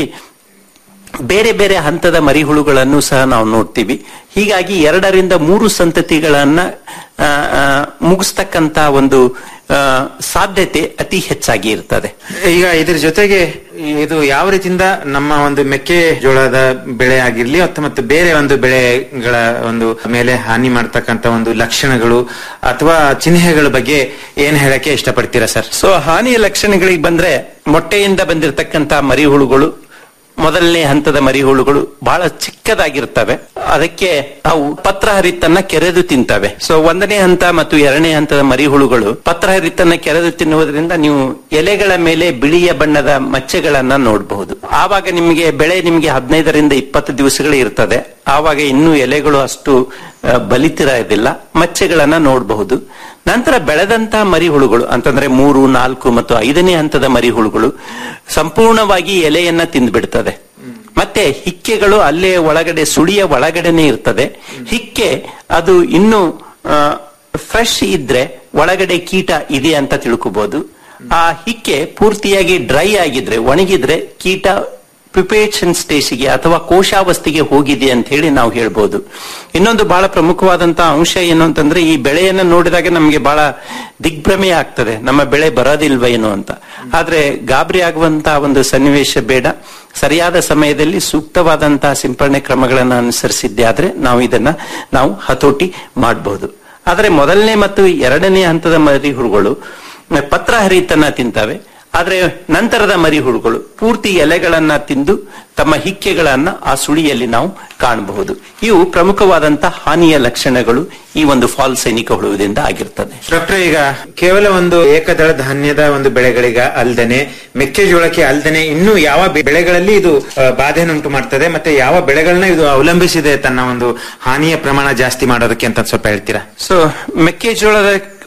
ಬೇರೆ ಬೇರೆ ಹಂತದ ಮರಿಹುಳುಗಳನ್ನು ಸಹ ನಾವು ನೋಡ್ತೀವಿ ಹೀಗಾಗಿ ಎರಡರಿಂದ ಮೂರು ಸಂತತಿಗಳನ್ನ ಆ, ಆ, ಮುಗಿಸ್ತಕ್ಕಂತ ಒಂದು ಆ, ಸಾಧ್ಯತೆ ಅತಿ ಹೆಚ್ಚಾಗಿ ಇರ್ತದೆ ಈಗ ಇದ್ರ ಜೊತೆಗೆ ಇದು ಯಾವ ರೀತಿಯಿಂದ ನಮ್ಮ ಒಂದು ಮೆಕ್ಕೆಜೋಳದ ಬೆಳೆ ಆಗಿರ್ಲಿ ಅಥವಾ ಮತ್ತು ಬೇರೆ ಒಂದು ಬೆಳೆಗಳ ಒಂದು ಮೇಲೆ ಹಾನಿ ಮಾಡ್ತಕ್ಕಂತ ಒಂದು ಲಕ್ಷಣಗಳು ಅಥವಾ ಚಿಹ್ನೆಗಳ ಬಗ್ಗೆ ಏನ್ ಹೇಳಕ್ಕೆ ಇಷ್ಟಪಡ್ತೀರಾ ಸರ್ ಸೊ ಹಾನಿಯ ಲಕ್ಷಣಗಳಿಗೆ ಬಂದ್ರೆ ಮೊಟ್ಟೆಯಿಂದ ಬಂದಿರತಕ್ಕಂತ ಮರಿಹುಳುಗಳು ಮೊದಲನೇ ಹಂತದ ಮರಿಹುಳುಗಳು ಬಹಳ ಚಿಕ್ಕದಾಗಿರ್ತವೆ ಅದಕ್ಕೆ ಅವು ಪತ್ರ ಹರಿತನ್ನ ಕೆರೆದು ತಿಂತವೆ ಸೊ ಒಂದನೇ ಹಂತ ಮತ್ತು ಎರಡನೇ ಹಂತದ ಮರಿಹುಳುಗಳು ಪತ್ರ ಹರಿತನ್ನ ಕೆರೆದು ತಿನ್ನುವುದರಿಂದ ನೀವು ಎಲೆಗಳ ಮೇಲೆ ಬಿಳಿಯ ಬಣ್ಣದ ಮಚ್ಚೆಗಳನ್ನ ನೋಡಬಹುದು ಆವಾಗ ನಿಮಗೆ ಬೆಳೆ ನಿಮಗೆ ಹದಿನೈದರಿಂದ ಇಪ್ಪತ್ತು ದಿವಸಗಳು ಇರ್ತದೆ ಆವಾಗ ಇನ್ನೂ ಎಲೆಗಳು ಅಷ್ಟು ಆ, ಬಲಿತಿರೋದಿಲ್ಲ ಮಚ್ಚೆಗಳನ್ನ ನೋಡಬಹುದು ನಂತರ ಬೆಳೆದಂತಹ ಮರಿಹುಳುಗಳು ಅಂತಂದ್ರೆ ಮೂರು ನಾಲ್ಕು ಮತ್ತು ಐದನೇ ಹಂತದ ಮರಿಹುಳುಗಳು ಸಂಪೂರ್ಣವಾಗಿ ಎಲೆಯನ್ನ ತಿಂದ್ಬಿಡ್ತದೆ ಮತ್ತೆ ಹಿಕ್ಕೆಗಳು ಅಲ್ಲೇ ಒಳಗಡೆ ಸುಳಿಯ ಒಳಗಡೆನೆ ಇರ್ತದೆ ಹಿಕ್ಕೆ ಅದು ಇನ್ನು ಫ್ರೆಶ್ ಇದ್ರೆ ಒಳಗಡೆ ಕೀಟ ಇದೆ ಅಂತ ತಿಳ್ಕೊಬಹುದು ಆ ಹಿಕ್ಕೆ ಪೂರ್ತಿಯಾಗಿ ಡ್ರೈ ಆಗಿದ್ರೆ ಒಣಗಿದ್ರೆ ಕೀಟ ಪ್ರಿಪೇಷನ್ ಸ್ಟೇಜ್ಗೆ ಅಥವಾ ಕೋಶಾವಸ್ಥೆಗೆ ಹೋಗಿದೆ ಅಂತ ಹೇಳಿ ನಾವು ಹೇಳ್ಬೋದು ಇನ್ನೊಂದು ಬಹಳ ಪ್ರಮುಖವಾದಂತಹ ಅಂಶ ಏನು ಅಂತಂದ್ರೆ ಈ ಬೆಳೆಯನ್ನ ನೋಡಿದಾಗ ನಮಗೆ ಬಹಳ ದಿಗ್ಭ್ರಮೆ ಆಗ್ತದೆ ನಮ್ಮ ಬೆಳೆ ಬರೋದಿಲ್ವೇನೋ ಅಂತ ಆದ್ರೆ ಗಾಬರಿ ಆಗುವಂತಹ ಒಂದು ಸನ್ನಿವೇಶ ಬೇಡ ಸರಿಯಾದ ಸಮಯದಲ್ಲಿ ಸೂಕ್ತವಾದಂತಹ ಸಿಂಪರಣೆ ಕ್ರಮಗಳನ್ನು ಅನುಸರಿಸಿದ್ದೆ ಆದ್ರೆ ನಾವು ಇದನ್ನ ನಾವು ಹತೋಟಿ ಮಾಡಬಹುದು ಆದ್ರೆ ಮೊದಲನೇ ಮತ್ತು ಎರಡನೇ ಹಂತದ ಮರಿಹುಳುಗಳು ಪತ್ರ ಹರಿತನ್ನ ತಿಂತವೆ ಆದ್ರೆ ನಂತರದ ಮರಿಹುಳುಗಳು ಪೂರ್ತಿ ಎಲೆಗಳನ್ನ ತಿಂದು ತಮ್ಮ ಹಿಕ್ಕೆಗಳನ್ನ ಆ ಸುಳಿಯಲ್ಲಿ ನಾವು ಕಾಣಬಹುದು ಇವು ಪ್ರಮುಖವಾದಂತಹ ಹಾನಿಯ ಲಕ್ಷಣಗಳು ಈ ಒಂದು ಫಾಲ್ ಸೈನಿಕ ಹುಳುವಿನಿಂದ ಆಗಿರ್ತದೆ ಡಾಕ್ಟರ್ ಈಗ ಕೇವಲ ಒಂದು ಏಕದಳ ಧಾನ್ಯದ ಒಂದು ಬೆಳೆಗಳಿಗ ಅಲ್ದೇನೆ ಮೆಕ್ಕೆಜೋಳಕ್ಕೆ ಅಲ್ದೇನೆ ಇನ್ನು ಯಾವ ಬೆ- ಬೆಳೆಗಳಲ್ಲಿ ಇದು ಆ, ಬಾಧೆಯನ್ನುಂಟು ಮಾಡ್ತದೆ ಮತ್ತೆ ಯಾವ ಬೆಳೆಗಳನ್ನ ಇದು ಅವಲಂಬಿಸಿದೆ ತನ್ನ ಒಂದು ಹಾನಿಯ ಪ್ರಮಾಣ ಜಾಸ್ತಿ ಮಾಡೋದಕ್ಕೆ ಅಂತ ಸ್ವಲ್ಪ ಹೇಳ್ತೀರಾ ಸೊ ಮೆಕ್ಕೆಜೋಳದ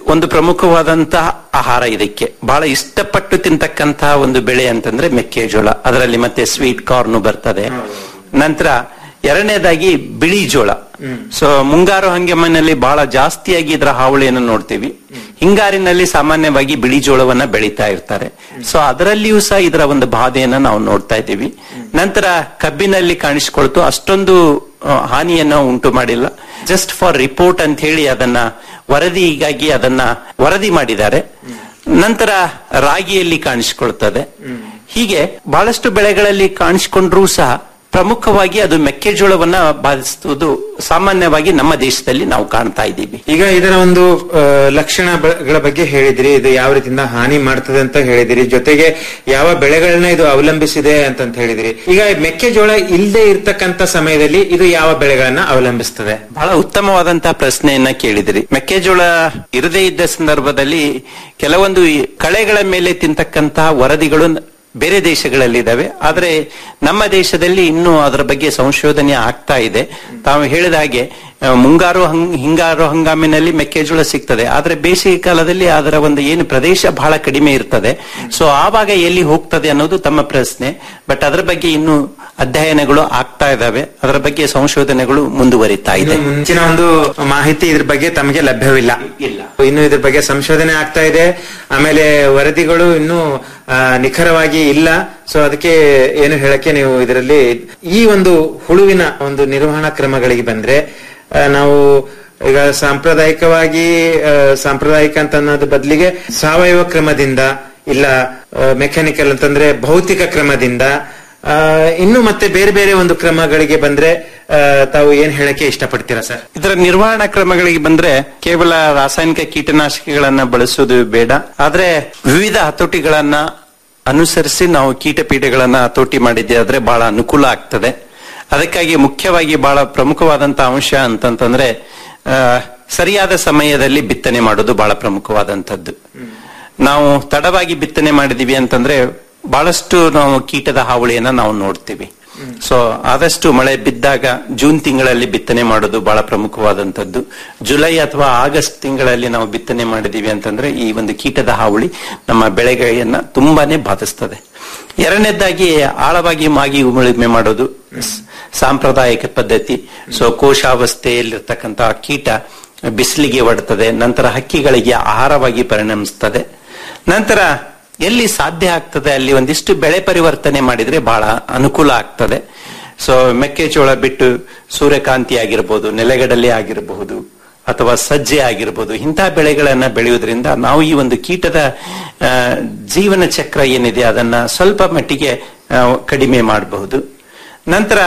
ಒಂದು ಪ್ರಮುಖವಾದಂತಹ ಆಹಾರ ಇದಕ್ಕೆ ಬಹಳ ಇಷ್ಟಪಟ್ಟು ತಿಂತಕ್ಕಂತಹ ಒಂದು ಬೆಳೆ ಅಂತಂದ್ರೆ ಮೆಕ್ಕೆಜೋಳ ಅದರಲ್ಲಿ ಮತ್ತೆ ಸ್ವೀಟ್ ಕಾರ್ನ್ ಬರ್ತದೆ ನಂತರ ಎರಡನೇದಾಗಿ ಬಿಳಿ ಜೋಳ ಸೊ ಮುಂಗಾರು ಹಂಗೆಮನಲ್ಲಿ ಬಹಳ ಜಾಸ್ತಿಯಾಗಿ ಇದರ ಹಾವಳಿಯನ್ನು ನೋಡ್ತೀವಿ ಹಿಂಗಾರಿನಲ್ಲಿ ಸಾಮಾನ್ಯವಾಗಿ ಬಿಳಿ ಜೋಳವನ್ನ ಬೆಳೀತಾ ಇರ್ತಾರೆ ಸೊ ಅದರಲ್ಲಿಯೂ ಸಹ ಇದರ ಒಂದು ಬಾಧೆಯನ್ನ ನಾವು ನೋಡ್ತಾ ಇದ್ದೀವಿ ನಂತರ ಕಬ್ಬಿನಲ್ಲಿ ಕಾಣಿಸಿಕೊಳ್ತು ಅಷ್ಟೊಂದು ಆ, ಹಾನಿಯನ್ನ ಉಂಟು ಮಾಡಿಲ್ಲ ಜಸ್ಟ್ ಫಾರ್ ರಿಪೋರ್ಟ್ ಅಂತ ಹೇಳಿ ಅದನ್ನ ವರದಿಗಾಗಿ ಅದನ್ನ ವರದಿ ಮಾಡಿದ್ದಾರೆ ನಂತರ ರಾಗಿಯಲ್ಲಿ ಕಾಣಿಸಿಕೊಳ್ತದೆ ಹೀಗೆ ಬಹಳಷ್ಟು ಬೆಳೆಗಳಲ್ಲಿ ಕಾಣಿಸಿಕೊಂಡ್ರೂ ಸಹ ಪ್ರಮುಖವಾಗಿ ಅದು ಮೆಕ್ಕೆಜೋಳವನ್ನ ಬಾಧಿಸುವುದು ಸಾಮಾನ್ಯವಾಗಿ ನಮ್ಮ ದೇಶದಲ್ಲಿ ನಾವು ಕಾಣ್ತಾ ಇದ್ದೀವಿ ಈಗ ಇದರ ಒಂದು ಆ, ಲಕ್ಷಣಗಳ ಬಗ್ಗೆ ಹೇಳಿದ್ರಿ ಇದು ಯಾವ ರೀತಿಯಿಂದ ಹಾನಿ ಮಾಡ್ತದೆ ಅಂತ ಹೇಳಿದಿರಿ ಜೊತೆಗೆ ಯಾವ ಬೆಳೆಗಳನ್ನ ಇದು ಅವಲಂಬಿಸಿದೆ ಅಂತಂತ ಹೇಳಿದಿರಿ ಈಗ ಮೆಕ್ಕೆಜೋಳ ಇಲ್ಲದೆ ಇರ್ತಕ್ಕಂತ ಸಮಯದಲ್ಲಿ ಇದು ಯಾವ ಬೆಳೆಗಳನ್ನ ಅವಲಂಬಿಸ್ತದೆ ಬಹಳ ಉತ್ತಮವಾದಂತಹ ಪ್ರಶ್ನೆಯನ್ನ ಕೇಳಿದಿರಿ ಮೆಕ್ಕೆಜೋಳ ಇರದೇ ಇದ್ದ ಸಂದರ್ಭದಲ್ಲಿ ಕೆಲವೊಂದು ಈ ಕಳೆಗಳ ಮೇಲೆ ತಿಂತಕ್ಕಂತಹ ವರದಿಗಳು ಬೇರೆ ದೇಶಗಳಲ್ಲಿ ಇದಾವೆ ಆದ್ರೆ ನಮ್ಮ ದೇಶದಲ್ಲಿ ಇನ್ನೂ ಅದರ ಬಗ್ಗೆ ಸಂಶೋಧನೆ ಆಗ್ತಾ ಇದೆ ತಾವು ಹೇಳಿದ ಹಾಗೆ ಆ, ಮುಂಗಾರು ಹಂಗ್ ಹಿಂಗಾರು ಹಂಗಾಮಿನಲ್ಲಿ ಮೆಕ್ಕೆಜೋಳ ಸಿಗ್ತದೆ ಆದ್ರೆ ಬೇಸಿಗೆ ಕಾಲದಲ್ಲಿ ಅದರ ಒಂದು ಏನು ಪ್ರದೇಶ ಬಹಳ ಕಡಿಮೆ ಇರ್ತದೆ ಸೊ ಆವಾಗ ಎಲ್ಲಿ ಹೋಗ್ತದೆ ಅನ್ನೋದು ತಮ್ಮ ಪ್ರಶ್ನೆ ಬಟ್ ಅದರ ಬಗ್ಗೆ ಇನ್ನು ಅಧ್ಯಯನಗಳು ಆಗ್ತಾ ಇದಾವೆ ಅದರ ಬಗ್ಗೆ ಸಂಶೋಧನೆಗಳು ಮುಂದುವರಿತಾ ಇದೆ ಇನ್ನು ಮುಂಚಿನ ಒಂದು ಮಾಹಿತಿ ಇದ್ರ ಬಗ್ಗೆ ತಮಗೆ ಲಭ್ಯವಿಲ್ಲ ಇಲ್ಲ ಇನ್ನು ಇದ್ರ ಬಗ್ಗೆ ಸಂಶೋಧನೆ ಆಗ್ತಾ ಇದೆ ಆಮೇಲೆ ವರದಿಗಳು ಇನ್ನು ಆ, ನಿಖರವಾಗಿ ಇಲ್ಲ ಸೊ ಅದಕ್ಕೆ ಏನು ಹೇಳಕ್ಕೆ ನೀವು ಇದರಲ್ಲಿ ಈ ಒಂದು ಹುಳುವಿನ ಒಂದು ನಿರ್ವಹಣಾ ಕ್ರಮಗಳಿಗೆ ಬಂದ್ರೆ ಆ, ನಾವು ಈಗ ಸಾಂಪ್ರದಾಯಿಕವಾಗಿ ಆ, ಸಾಂಪ್ರದಾಯಿಕ ಅಂತ ಅನ್ನೋದು ಬದಲಿಗೆ ಸಾವಯವ ಕ್ರಮದಿಂದ ಇಲ್ಲ ಮೆಕ್ಯಾನಿಕಲ್ ಅಂತಂದ್ರೆ ಭೌತಿಕ ಕ್ರಮದಿಂದ ಆ, ಇನ್ನು ಮತ್ತೆ ಬೇರೆ ಬೇರೆ ಒಂದು ಕ್ರಮಗಳಿಗೆ ಬಂದ್ರೆ ಆ, ತಾವು ಏನ್ ಹೇಳಕ್ಕೆ ಇಷ್ಟಪಡ್ತೀರಾ ಸರ್ ಇದರ ನಿರ್ವಹಣಾ ಕ್ರಮಗಳಿಗೆ ಬಂದ್ರೆ ಕೇವಲ ರಾಸಾಯನಿಕ ಕೀಟನಾಶಕಗಳನ್ನ ಬಳಸುವುದು ಬೇಡ ಆದ್ರೆ ವಿವಿಧ ಹತೋಟಿಗಳನ್ನ ಅನುಸರಿಸಿ ನಾವು ಕೀಟಪೀಡೆಗಳನ್ನ ಹತೋಟಿ ಮಾಡಿದ್ದೆ ಆದ್ರೆ ಬಹಳ ಅನುಕೂಲ ಆಗ್ತದೆ ಅದಕ್ಕಾಗಿ ಮುಖ್ಯವಾಗಿ ಬಹಳ ಪ್ರಮುಖವಾದಂತಹ ಅಂಶ ಅಂತಂತಂದ್ರೆ ಆ, ಸರಿಯಾದ ಸಮಯದಲ್ಲಿ ಬಿತ್ತನೆ ಮಾಡೋದು ಬಹಳ ಪ್ರಮುಖವಾದಂತದ್ದು ನಾವು ತಡವಾಗಿ ಬಿತ್ತನೆ ಮಾಡಿದೀವಿ ಅಂತಂದ್ರೆ ಬಹಳಷ್ಟು ನಾವು ಕೀಟದ ಹಾವಳಿಯನ್ನ ನಾವು ನೋಡ್ತೀವಿ ಸೊ ಆದಷ್ಟು ಮಳೆ ಬಿದ್ದಾಗ ಜೂನ್ ತಿಂಗಳಲ್ಲಿ ಬಿತ್ತನೆ ಮಾಡೋದು ಬಹಳ ಪ್ರಮುಖವಾದಂತದ್ದು ಜುಲೈ ಅಥವಾ ಆಗಸ್ಟ್ ತಿಂಗಳಲ್ಲಿ ನಾವು ಬಿತ್ತನೆ ಮಾಡಿದೀವಿ ಅಂತಂದ್ರೆ ಈ ಒಂದು ಕೀಟದ ಹಾವಳಿ ನಮ್ಮ ಬೆಳೆಗಳನ್ನ ತುಂಬಾನೇ ಬಾಧಿಸ್ತದೆ ಎರಡನೇದಾಗಿ ಆಳವಾಗಿ ಮಾಗಿ ಉಳುಮೆ ಮಾಡೋದು ಸ್- ಸಾಂಪ್ರದಾಯಿಕ ಪದ್ಧತಿ ಸೊ ಕೋಶಾವಸ್ಥೆಯಲ್ಲಿರ್ತಕ್ಕಂತಹ ಕೀಟ ಬಿಸಿಲಿಗೆ ಒಡ್ತದೆ ನಂತರ ಹಕ್ಕಿಗಳಿಗೆ ಆಹಾರವಾಗಿ ಪರಿಣಮಿಸ್ತದೆ ನಂತರ ಎಲ್ಲಿ ಸಾಧ್ಯ ಆಗ್ತದೆ ಅಲ್ಲಿ ಒಂದಿಷ್ಟು ಬೆಳೆ ಪರಿವರ್ತನೆ ಮಾಡಿದ್ರೆ ಬಹಳ ಅನುಕೂಲ ಆಗ್ತದೆ ಸೊ ಮೆಕ್ಕೆಜೋಳ ಬಿಟ್ಟು ಸೂರ್ಯಕಾಂತಿ ಆಗಿರ್ಬೋದು ನೆಲೆಗಡಲೆ ಆಗಿರಬಹುದು ಅಥವಾ ಸಜ್ಜೆ ಆಗಿರ್ಬೋದು ಇಂತಹ ಬೆಳೆಗಳನ್ನ ಬೆಳೆಯುವುದರಿಂದ ನಾವು ಈ ಒಂದು ಕೀಟದ ಆ, ಜೀವನ ಚಕ್ರ ಏನಿದೆ ಅದನ್ನ ಸ್ವಲ್ಪ ಮಟ್ಟಿಗೆ ಆ, ಕಡಿಮೆ ಮಾಡಬಹುದು ನಂತರ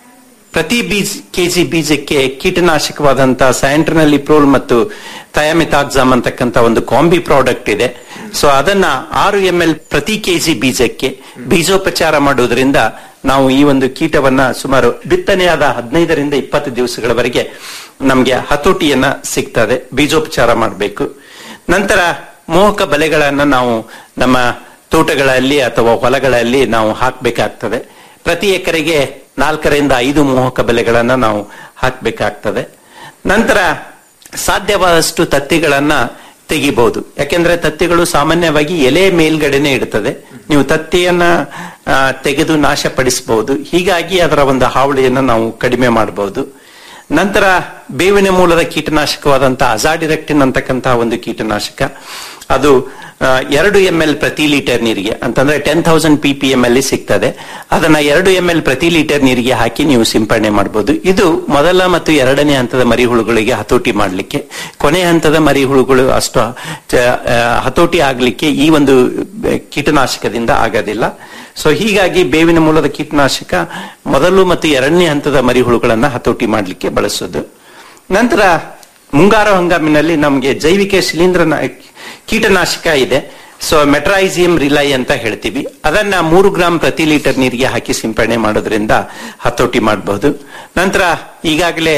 ಪ್ರತಿ ಬೀಜ ಕೆಜಿ ಬೀಜಕ್ಕೆ ಕೀಟನಾಶಕವಾದಂತಹ ಸ್ಯಾಂಟ್ರನಲ್ಲಿ ಪ್ರೋಲ್ ಮತ್ತು ಥಯಾಮಿತಾಕ್ಸಾಮ್ ಅಂತಕ್ಕಂಥ ಒಂದು ಕಾಂಬಿ ಪ್ರಾಡಕ್ಟ್ ಇದೆ ಸೊ ಅದನ್ನ ಆರು ಎಂ ಎಲ್ ಪ್ರತಿ ಕೆಜಿ ಬೀಜಕ್ಕೆ ಬೀಜೋಪಚಾರ ಮಾಡುವುದರಿಂದ ನಾವು ಈ ಒಂದು ಕೀಟವನ್ನ ಸುಮಾರು ಬಿತ್ತನೆಯಾದ ಹದಿನೈದರಿಂದ ಇಪ್ಪತ್ತು ದಿವಸಗಳವರೆಗೆ ನಮಗೆ ಹತೋಟಿಯನ್ನ ಸಿಗ್ತದೆ ಬೀಜೋಪಚಾರ ಮಾಡಬೇಕು ನಂತರ ಮೋಹಕ ಬಲೆಗಳನ್ನ ನಾವು ನಮ್ಮ ತೋಟಗಳಲ್ಲಿ ಅಥವಾ ಹೊಲಗಳಲ್ಲಿ ನಾವು ಹಾಕಬೇಕಾಗ್ತದೆ ಪ್ರತಿ ಎಕರೆಗೆ ನಾಲ್ಕರಿಂದ ಐದು ಮೋಹಕ ಬೆಲೆಗಳನ್ನ ನಾವು ಹಾಕಬೇಕಾಗ್ತದೆ ನಂತರ ಸಾಧ್ಯವಾದಷ್ಟು ತತ್ತಿಗಳನ್ನ ತೆಗಿಬಹುದು ಯಾಕೆಂದ್ರೆ ತತ್ತಿಗಳು ಸಾಮಾನ್ಯವಾಗಿ ಎಲೆ ಮೇಲ್ಗಡೆನೆ ಇಡ್ತದೆ ನೀವು ತತ್ತಿಯನ್ನ ಆ, ತೆಗೆದು ನಾಶಪಡಿಸಬಹುದು ಹೀಗಾಗಿ ಅದರ ಒಂದು ಹಾವಳಿಯನ್ನ ನಾವು ಕಡಿಮೆ ಮಾಡಬಹುದು ನಂತರ ಬೇವಿನ ಮೂಲದ ಕೀಟನಾಶಕವಾದಂತಹ ಅಜಾಡಿರೆಕ್ಟಿನ್ ಅಂತಕ್ಕಂತಹ ಒಂದು ಕೀಟನಾಶಕ ಅದು ಆ, ಎರಡು ಎಂ ಎಲ್ ಪ್ರತಿ ಲೀಟರ್ ನೀರಿಗೆ ಅಂತಂದ್ರೆ ten thousand P P M ಅಲ್ಲಿ ಸಿಗ್ತದೆ ಅದನ್ನ ಎರಡು ಎಂ ಎಲ್ ಪ್ರತಿ ಲೀಟರ್ ನೀರಿಗೆ ಹಾಕಿ ನೀವು ಸಿಂಪಡಣೆ ಮಾಡಬಹುದು ಇದು ಮೊದಲ ಮತ್ತು ಎರಡನೇ ಹಂತದ ಮರಿಹುಳುಗಳಿಗೆ ಹತೋಟಿ ಮಾಡಲಿಕ್ಕೆ ಕೊನೆ ಹಂತದ ಮರಿಹುಳುಗಳು ಅಷ್ಟು ಚ- ಆ, ಹತೋಟಿ ಆಗ್ಲಿಕ್ಕೆ ಈ ಒಂದು ಆ, ಕೀಟನಾಶಕದಿಂದ ಆಗೋದಿಲ್ಲ ಸೊ ಹೀಗಾಗಿ ಬೇವಿನ ಮೂಲದ ಕೀಟನಾಶಕ ಮೊದಲು ಮತ್ತು ಎರಡನೇ ಹಂತದ ಮರಿಹುಳುಗಳನ್ನ ಹತೋಟಿ ಮಾಡಲಿಕ್ಕೆ ಬಳಸೋದು ನಂತರ ಮುಂಗಾರು ಹಂಗಾಮಿನಲ್ಲಿ ನಮಗೆ ಜೈವಿಕ ಶಿಲೀಂಧ್ರ ಕೀಟನಾಶಕ ಇದೆ ಸೊ ಮೆಟ್ರೈಸಿಯಂ ರಿಲೈ ಅಂತ ಹೇಳ್ತೀವಿ ಅದನ್ನ ಮೂರು ಗ್ರಾಂ ಪ್ರತಿ ಲೀಟರ್ ನೀರಿಗೆ ಹಾಕಿ ಸಿಂಪಡಣೆ ಮಾಡೋದ್ರಿಂದ ಹತೋಟಿ ಮಾಡಬಹುದು ನಂತರ ಈಗಾಗಲೇ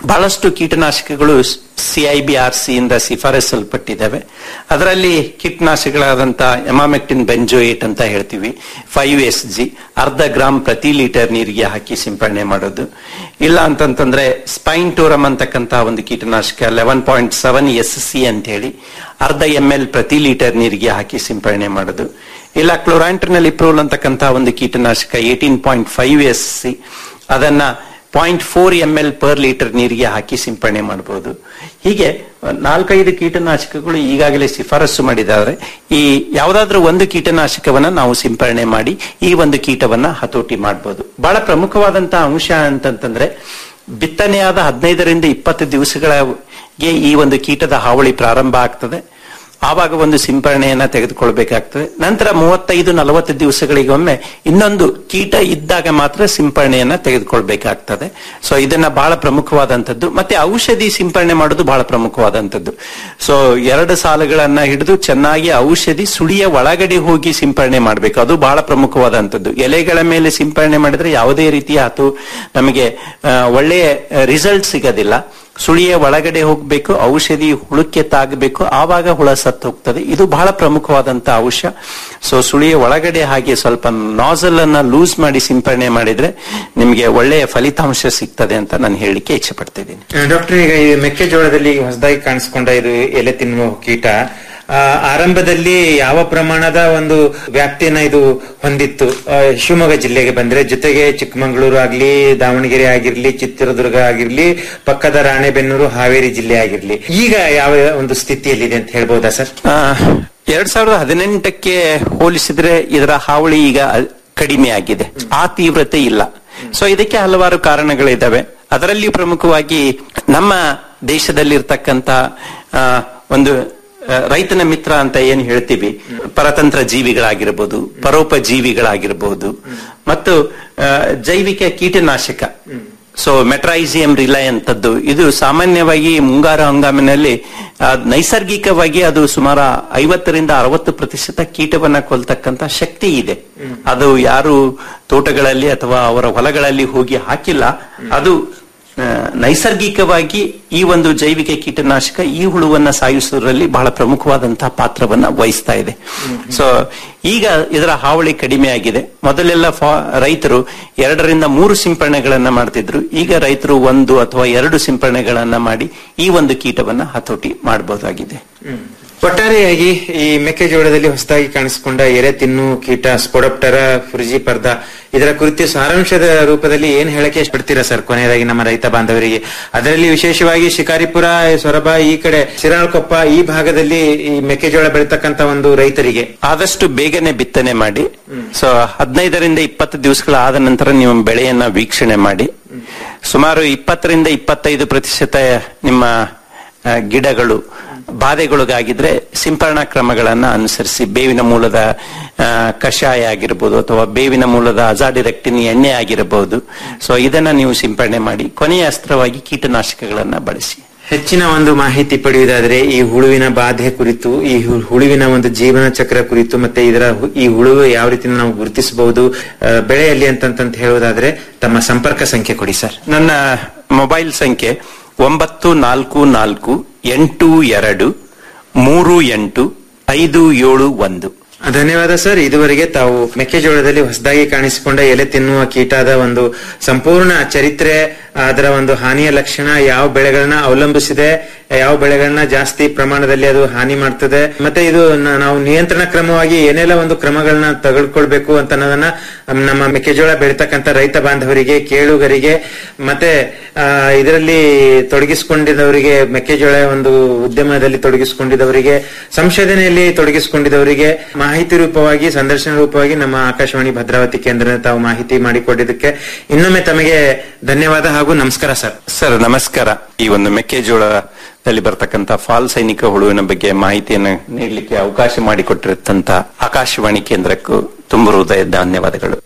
ಬಹಳಷ್ಟು ಕೀಟನಾಶಕಗಳು ಸಿಐಬಿ ಆರ್ ಸಿ ಇಂದ ಶಿಫಾರಸಲ್ಪಟ್ಟಿದ್ದಾವೆ ಅದರಲ್ಲಿ ಕೀಟನಾಶಕಗಳಾದಂತ ಎಮಾಮೆಕ್ಟಿನ್ ಬೆಂಜೋಯೇಟ್ ಅಂತ ಹೇಳ್ತೀವಿ ಫೈವ್ ಎಸ್ ಜಿ ಅರ್ಧ ಗ್ರಾಮ್ ಪ್ರತಿ ಲೀಟರ್ ನೀರಿಗೆ ಹಾಕಿ ಸಿಂಪಡಣೆ ಮಾಡೋದು ಇಲ್ಲ ಅಂತಂತಂದ್ರೆ ಸ್ಪೈನ್ ಟೋರಮ್ ಅಂತಕ್ಕಂತ ಒಂದು ಕೀಟನಾಶಕ eleven point seven S C ಅಂತ ಹೇಳಿ ಅರ್ಧ ಎಂ ಎಲ್ ಪ್ರತಿ ಲೀಟರ್ ನೀರಿಗೆ ಹಾಕಿ ಸಿಂಪಡಣೆ ಮಾಡೋದು ಇಲ್ಲ ಕ್ಲೋರಾಂಟ್ರಿನಲ್ಲಿ ಇಪ್ರೋಲ್ ಅಂತಕ್ಕಂತ ಒಂದು ಕೀಟನಾಶಕ eighteen point five S C ಅದನ್ನ point four M L per litre ನೀರಿಗೆ ಹಾಕಿ ಸಿಂಪಡಣೆ ಮಾಡಬಹುದು ಹೀಗೆ ನಾಲ್ಕೈದು ಕೀಟನಾಶಕಗಳು ಈಗಾಗಲೇ ಶಿಫಾರಸು ಮಾಡಿದ್ದಾರೆ ಈ ಯಾವುದಾದ್ರೂ ಒಂದು ಕೀಟನಾಶಕವನ್ನ ನಾವು ಸಿಂಪಡಣೆ ಮಾಡಿ ಈ ಒಂದು ಕೀಟವನ್ನ ಹತೋಟಿ ಮಾಡಬಹುದು ಬಹಳ ಪ್ರಮುಖವಾದಂತಹ ಅಂಶ ಅಂತಂತಂದ್ರೆ ಬಿತ್ತನೆಯಾದ ಹದಿನೈದರಿಂದ ಇಪ್ಪತ್ತು ದಿವಸಗಳಿಗೆ ಈ ಒಂದು ಕೀಟದ ಹಾವಳಿ ಪ್ರಾರಂಭ ಆಗ್ತದೆ ಆವಾಗ ಒಂದು ಸಿಂಪರಣೆಯನ್ನ ತೆಗೆದುಕೊಳ್ಬೇಕಾಗ್ತದೆ ನಂತರ ಮೂವತ್ತೈದು ನಲವತ್ತು ದಿವಸಗಳಿಗೊಮ್ಮೆ ಇನ್ನೊಂದು ಕೀಟ ಇದ್ದಾಗ ಮಾತ್ರ ಸಿಂಪರಣೆಯನ್ನ ತೆಗೆದುಕೊಳ್ಬೇಕಾಗ್ತದೆ ಸೊ ಇದನ್ನ ಬಹಳ ಪ್ರಮುಖವಾದಂಥದ್ದು ಮತ್ತೆ ಔಷಧಿ ಸಿಂಪರಣೆ ಮಾಡೋದು ಬಹಳ ಪ್ರಮುಖವಾದಂಥದ್ದು ಸೊ ಎರಡು ಸಾಲುಗಳನ್ನ ಹಿಡಿದು ಚೆನ್ನಾಗಿ ಔಷಧಿ ಸುಳಿಯ ಒಳಗಡೆ ಹೋಗಿ ಸಿಂಪರಣೆ ಮಾಡಬೇಕು ಅದು ಬಹಳ ಪ್ರಮುಖವಾದಂಥದ್ದು ಎಲೆಗಳ ಮೇಲೆ ಸಿಂಪರಣೆ ಮಾಡಿದ್ರೆ ಯಾವುದೇ ರೀತಿಯ ಅಥವಾ ನಮಗೆ ಆ, ಒಳ್ಳೆಯ ರಿಸಲ್ಟ್ ಸಿಗೋದಿಲ್ಲ ಸುಳಿಯ ಒಳಗಡೆ ಹೋಗ್ಬೇಕು ಔಷಧಿ ಹುಳಕ್ಕೆ ತಾಗಬೇಕು ಆವಾಗ ಹುಳ ಸತ್ತು ಹೋಗ್ತದೆ ಇದು ಬಹಳ ಪ್ರಮುಖವಾದಂತ ಅಂಶ ಸೊ ಸುಳಿಯ ಒಳಗಡೆ ಹಾಗೆ ಸ್ವಲ್ಪ ನಾಸಲ್ ಅನ್ನ ಲೂಸ್ ಮಾಡಿ ಸಿಂಪರಣೆ ಮಾಡಿದ್ರೆ ನಿಮಗೆ ಒಳ್ಳೆಯ ಫಲಿತಾಂಶ ಸಿಗ್ತದೆ ಅಂತ ನಾನು ಹೇಳಲಿಕ್ಕೆ ಇಚ್ಛೆ ಪಡ್ತಿದ್ದೀನಿ ಡಾಕ್ಟರ್ ಈಗ ಈ ಮೆಕ್ಕೆಜೋಳದಲ್ಲಿ ಹೊಸದಾಗಿ ಕಾಣಿಸ್ಕೊಂಡ ಇದು ಎಲೆ ತಿನ್ನುವ ಕೀಟ ಆ, ಆರಂಭದಲ್ಲಿ ಯಾವ ಪ್ರಮಾಣದ ಒಂದು ವ್ಯಾಪ್ತಿಯನ್ನ ಇದು ಹೊಂದಿತ್ತು ಆ, ಶಿವಮೊಗ್ಗ ಜಿಲ್ಲೆಗೆ ಬಂದ್ರೆ ಜೊತೆಗೆ ಚಿಕ್ಕಮಗಳೂರು ಆಗ್ಲಿ ದಾವಣಗೆರೆ ಆಗಿರ್ಲಿ ಚಿತ್ರದುರ್ಗ ಆಗಿರ್ಲಿ ಪಕ್ಕದ ರಾಣೆಬೆನ್ನೂರು ಹಾವೇರಿ ಜಿಲ್ಲೆ ಆಗಿರ್ಲಿ ಈಗ ಯಾವ ಒಂದು ಸ್ಥಿತಿಯಲ್ಲಿದೆ ಅಂತ ಹೇಳ್ಬೋದಾ ಸರ್ ಆ, ಎರಡ್ ಸಾವಿರದ ಹದಿನೆಂಟಕ್ಕೆ ಹೋಲಿಸಿದ್ರೆ ಇದರ ಹಾವಳಿ ಈಗ ಅ- ಕಡಿಮೆ ಆಗಿದೆ ಆ ತೀವ್ರತೆ ಇಲ್ಲ ಸೊ ಇದಕ್ಕೆ ಹಲವಾರು ಕಾರಣಗಳಿದ್ದಾವೆ ಅದರಲ್ಲಿ ಪ್ರಮುಖವಾಗಿ ನಮ್ಮ ದೇಶದಲ್ಲಿರ್ತಕ್ಕಂತ ಆ, ಒಂದು ಆ, ರೈತನ ಮಿತ್ರ ಅಂತ ಏನ್ ಹೇಳ್ತೀವಿ ಪರತಂತ್ರ ಜೀವಿಗಳಾಗಿರ್ಬೋದು ಪರೋಪಜೀವಿಗಳಾಗಿರ್ಬೋದು ಮತ್ತು ಆ, ಜೈವಿಕ ಕೀಟನಾಶಕ ಸೊ ಮೆಟ್ರೈಸಿಯಂ ರಿಲೈ ಅಂತದ್ದು ಇದು ಸಾಮಾನ್ಯವಾಗಿ ಮುಂಗಾರು ಹಂಗಾಮಿನಲ್ಲಿ ಆ, ನೈಸರ್ಗಿಕವಾಗಿ ಅದು ಸುಮಾರು ಐವತ್ತರಿಂದ ಅರವತ್ತು ಪ್ರತಿಶತ ಕೀಟವನ್ನ ಕೊಲ್ತಕ್ಕಂತ ಶಕ್ತಿ ಇದೆ ಅದು ಯಾರು ತೋಟಗಳಲ್ಲಿ ಅಥವಾ ಅವರ ಹೊಲಗಳಲ್ಲಿ ಹೋಗಿ ಹಾಕಿಲ್ಲ ಅದು ಆ, ನೈಸರ್ಗಿಕವಾಗಿ ಈ ಒಂದು ಜೈವಿಕ ಕೀಟನಾಶಕ ಈ ಹುಳುವನ್ನ ಸಾಯಿಸುವುದರಲ್ಲಿ ಬಹಳ ಪ್ರಮುಖವಾದಂತಹ ಪಾತ್ರವನ್ನ ವಹಿಸ್ತಾ ಇದೆ ಸೊ ಈಗ ಇದರ ಹಾವಳಿ ಕಡಿಮೆ ಆಗಿದೆ ಮೊದಲೆಲ್ಲ ಫಾ- ರೈತರು ಎರಡರಿಂದ ಮೂರು ಸಿಂಪರಣೆಗಳನ್ನ ಮಾಡ್ತಿದ್ರು ಈಗ ರೈತರು ಒಂದು ಅಥವಾ ಎರಡು ಸಿಂಪರಣೆಗಳನ್ನ ಮಾಡಿ ಈ ಒಂದು ಕೀಟವನ್ನ ಹತೋಟಿ ಮಾಡಬಹುದಾಗಿದೆ ಒಟ್ಟಾರೆಯಾಗಿ ಈ ಮೆಕ್ಕೆಜೋಳದಲ್ಲಿ ಹೊಸದಾಗಿ ಕಾಣಿಸಿಕೊಂಡ ಎರೆ ತಿನ್ನು ಕೀಟ ಸ್ಪೊಡಪ್ಟರ ಫುರ್ಜಿಪರ್ದ ಇದರ ಕುರಿತು ಸಾರಾಂಶದ ರೂಪದಲ್ಲಿ ಏನ್ ಹೇಳಕ್ಕೆ ಇಷ್ಟಪಡ್ತೀರಾ ಸರ್ ಕೊನೆಯದಾಗಿ ನಮ್ಮ ರೈತ ಬಾಂಧವರಿಗೆ ಅದರಲ್ಲಿ ವಿಶೇಷವಾಗಿ ಶಿಕಾರಿಪುರ ಸೊರಬ ಈ ಕಡೆ ಶಿರಾಳಕೊಪ್ಪ ಈ ಭಾಗದಲ್ಲಿ ಈ ಮೆಕ್ಕೆಜೋಳ ಬೆಳೀತಕ್ಕಂತ ಒಂದು ರೈತರಿಗೆ ಆದಷ್ಟು ಬೇಗನೆ ಬಿತ್ತನೆ ಮಾಡಿ ಸೊ ಹದಿನೈದರಿಂದ ಇಪ್ಪತ್ತು ದಿವಸಗಳ ಆದ ನಂತರ ನೀವು ಬೆಳೆಯನ್ನ ವೀಕ್ಷಣೆ ಮಾಡಿ ಸುಮಾರು ಇಪ್ಪತ್ತರಿಂದ ಇಪ್ಪತ್ತೈದು ಪ್ರತಿಶತ ನಿಮ್ಮ ಆ, ಗಿಡಗಳು ಬಾಧೆಗಳಿಗಾಗಿದ್ರೆ ಸಿಂಪರಣಾ ಕ್ರಮಗಳನ್ನ ಅನುಸರಿಸಿ ಬೇವಿನ ಮೂಲದ ಆ, ಕಷಾಯ ಆಗಿರ್ಬೋದು ಅಥವಾ ಬೇವಿನ ಮೂಲದ ಅಜಾಡಿರೆಕ್ಟಿನ್ ಎಣ್ಣೆ ಆಗಿರಬಹುದು ಸೊ ಇದನ್ನ ನೀವು ಸಿಂಪರಣೆ ಮಾಡಿ ಕೊನೆಯ ಅಸ್ತ್ರವಾಗಿ ಕೀಟನಾಶಕಗಳನ್ನ ಬಳಸಿ ಹೆಚ್ಚಿನ ಒಂದು ಮಾಹಿತಿ ಪಡೆಯುವುದಾದ್ರೆ ಈ ಹುಳುವಿನ ಬಾಧೆ ಕುರಿತು ಈ ಹು- ಹುಳುವಿನ ಒಂದು ಜೀವನ ಚಕ್ರ ಕುರಿತು ಮತ್ತೆ ಇದರ ಹು- ಈ ಹುಳು ಯಾವ ರೀತಿ ನಾವು ಗುರುತಿಸಬಹುದು ಆ, ಬೆಳೆಯಲ್ಲಿ ಅಂತಂತ ಹೇಳುವುದಾದ್ರೆ ತಮ್ಮ ಸಂಪರ್ಕ ಸಂಖ್ಯೆ ಕೊಡಿ ಸರ್ ನನ್ನ ಮೊಬೈಲ್ ಸಂಖ್ಯೆ ಒಂಬತ್ತು ನಾಲ್ಕು ನಾಲ್ಕು ಎಂಟು ಎರಡು ಮೂರು ಎಂಟು ಐದು ಏಳು ಒಂದು ಧನ್ಯವಾದ ಸರ್ ಇದುವರೆಗೆ ತಾವು ಮೆಕ್ಕೆಜೋಳದಲ್ಲಿ ಹೊಸದಾಗಿ ಕಾಣಿಸಿಕೊಂಡ ಎಲೆ ತಿನ್ನುವ ಕೀಟದ ಒಂದು ಸಂಪೂರ್ಣ ಚರಿತ್ರೆ ಅದರ ಒಂದು ಹಾನಿಯ ಲಕ್ಷಣ ಯಾವ ಬೆಳೆಗಳನ್ನ ಅವಲಂಬಿಸಿದೆ ಯಾವ ಬೆಳೆಗಳನ್ನ ಜಾಸ್ತಿ ಪ್ರಮಾಣದಲ್ಲಿ ಅದು ಹಾನಿ ಮಾಡ್ತದೆ ಮತ್ತೆ ಇದು ನ- ನಾವು ನಿಯಂತ್ರಣ ಕ್ರಮವಾಗಿ ಏನೆಲ್ಲ ಒಂದು ಕ್ರಮಗಳನ್ನ ತೆಗೆದುಕೊಳ್ಬೇಕು ಅಂತ ಅನ್ನೋದನ್ನ ನಮ್ಮ ಮೆಕ್ಕೆಜೋಳ ಬೆಳೀತಕ್ಕಂತ ರೈತ ಬಾಂಧವರಿಗೆ ಕೇಳುಗರಿಗೆ ಮತ್ತೆ ಆ, ಇದರಲ್ಲಿ ತೊಡಗಿಸಿಕೊಂಡಿದ್ದವರಿಗೆ ಮೆಕ್ಕೆಜೋಳ ಒಂದು ಉದ್ಯಮದಲ್ಲಿ ತೊಡಗಿಸಿಕೊಂಡಿದ್ದವರಿಗೆ ಸಂಶೋಧನೆಯಲ್ಲಿ ತೊಡಗಿಸಿಕೊಂಡಿದ್ದವರಿಗೆ ಮಾಹಿತಿ ರೂಪವಾಗಿ ಸಂದರ್ಶನ ರೂಪವಾಗಿ ನಮ್ಮ ಆಕಾಶವಾಣಿ ಭದ್ರಾವತಿ ಕೇಂದ್ರ ತಾವು ಮಾಹಿತಿ ಮಾಡಿಕೊಟ್ಟಿದ್ದಕ್ಕೆ ಇನ್ನೊಮ್ಮೆ ತಮಗೆ ಧನ್ಯವಾದ ಹಾಗೂ ನಮಸ್ಕಾರ ಸರ್ ಸರ್ ನಮಸ್ಕಾರ ಈ ಒಂದು ಮೆಕ್ಕೆಜೋಳದಲ್ಲಿ ಬರ್ತಕ್ಕಂತ ಫಾಲ್ ಸೈನಿಕ ಹುಳುವಿನ ಬಗ್ಗೆ ಮಾಹಿತಿಯನ್ನು ನೀಡಲಿಕ್ಕೆ ಅವಕಾಶ ಮಾಡಿಕೊಟ್ಟಿರತಂತ ಆಕಾಶವಾಣಿ ಕೇಂದ್ರಕ್ಕೂ ತುಂಬ ಹೃದಯ ಧನ್ಯವಾದಗಳು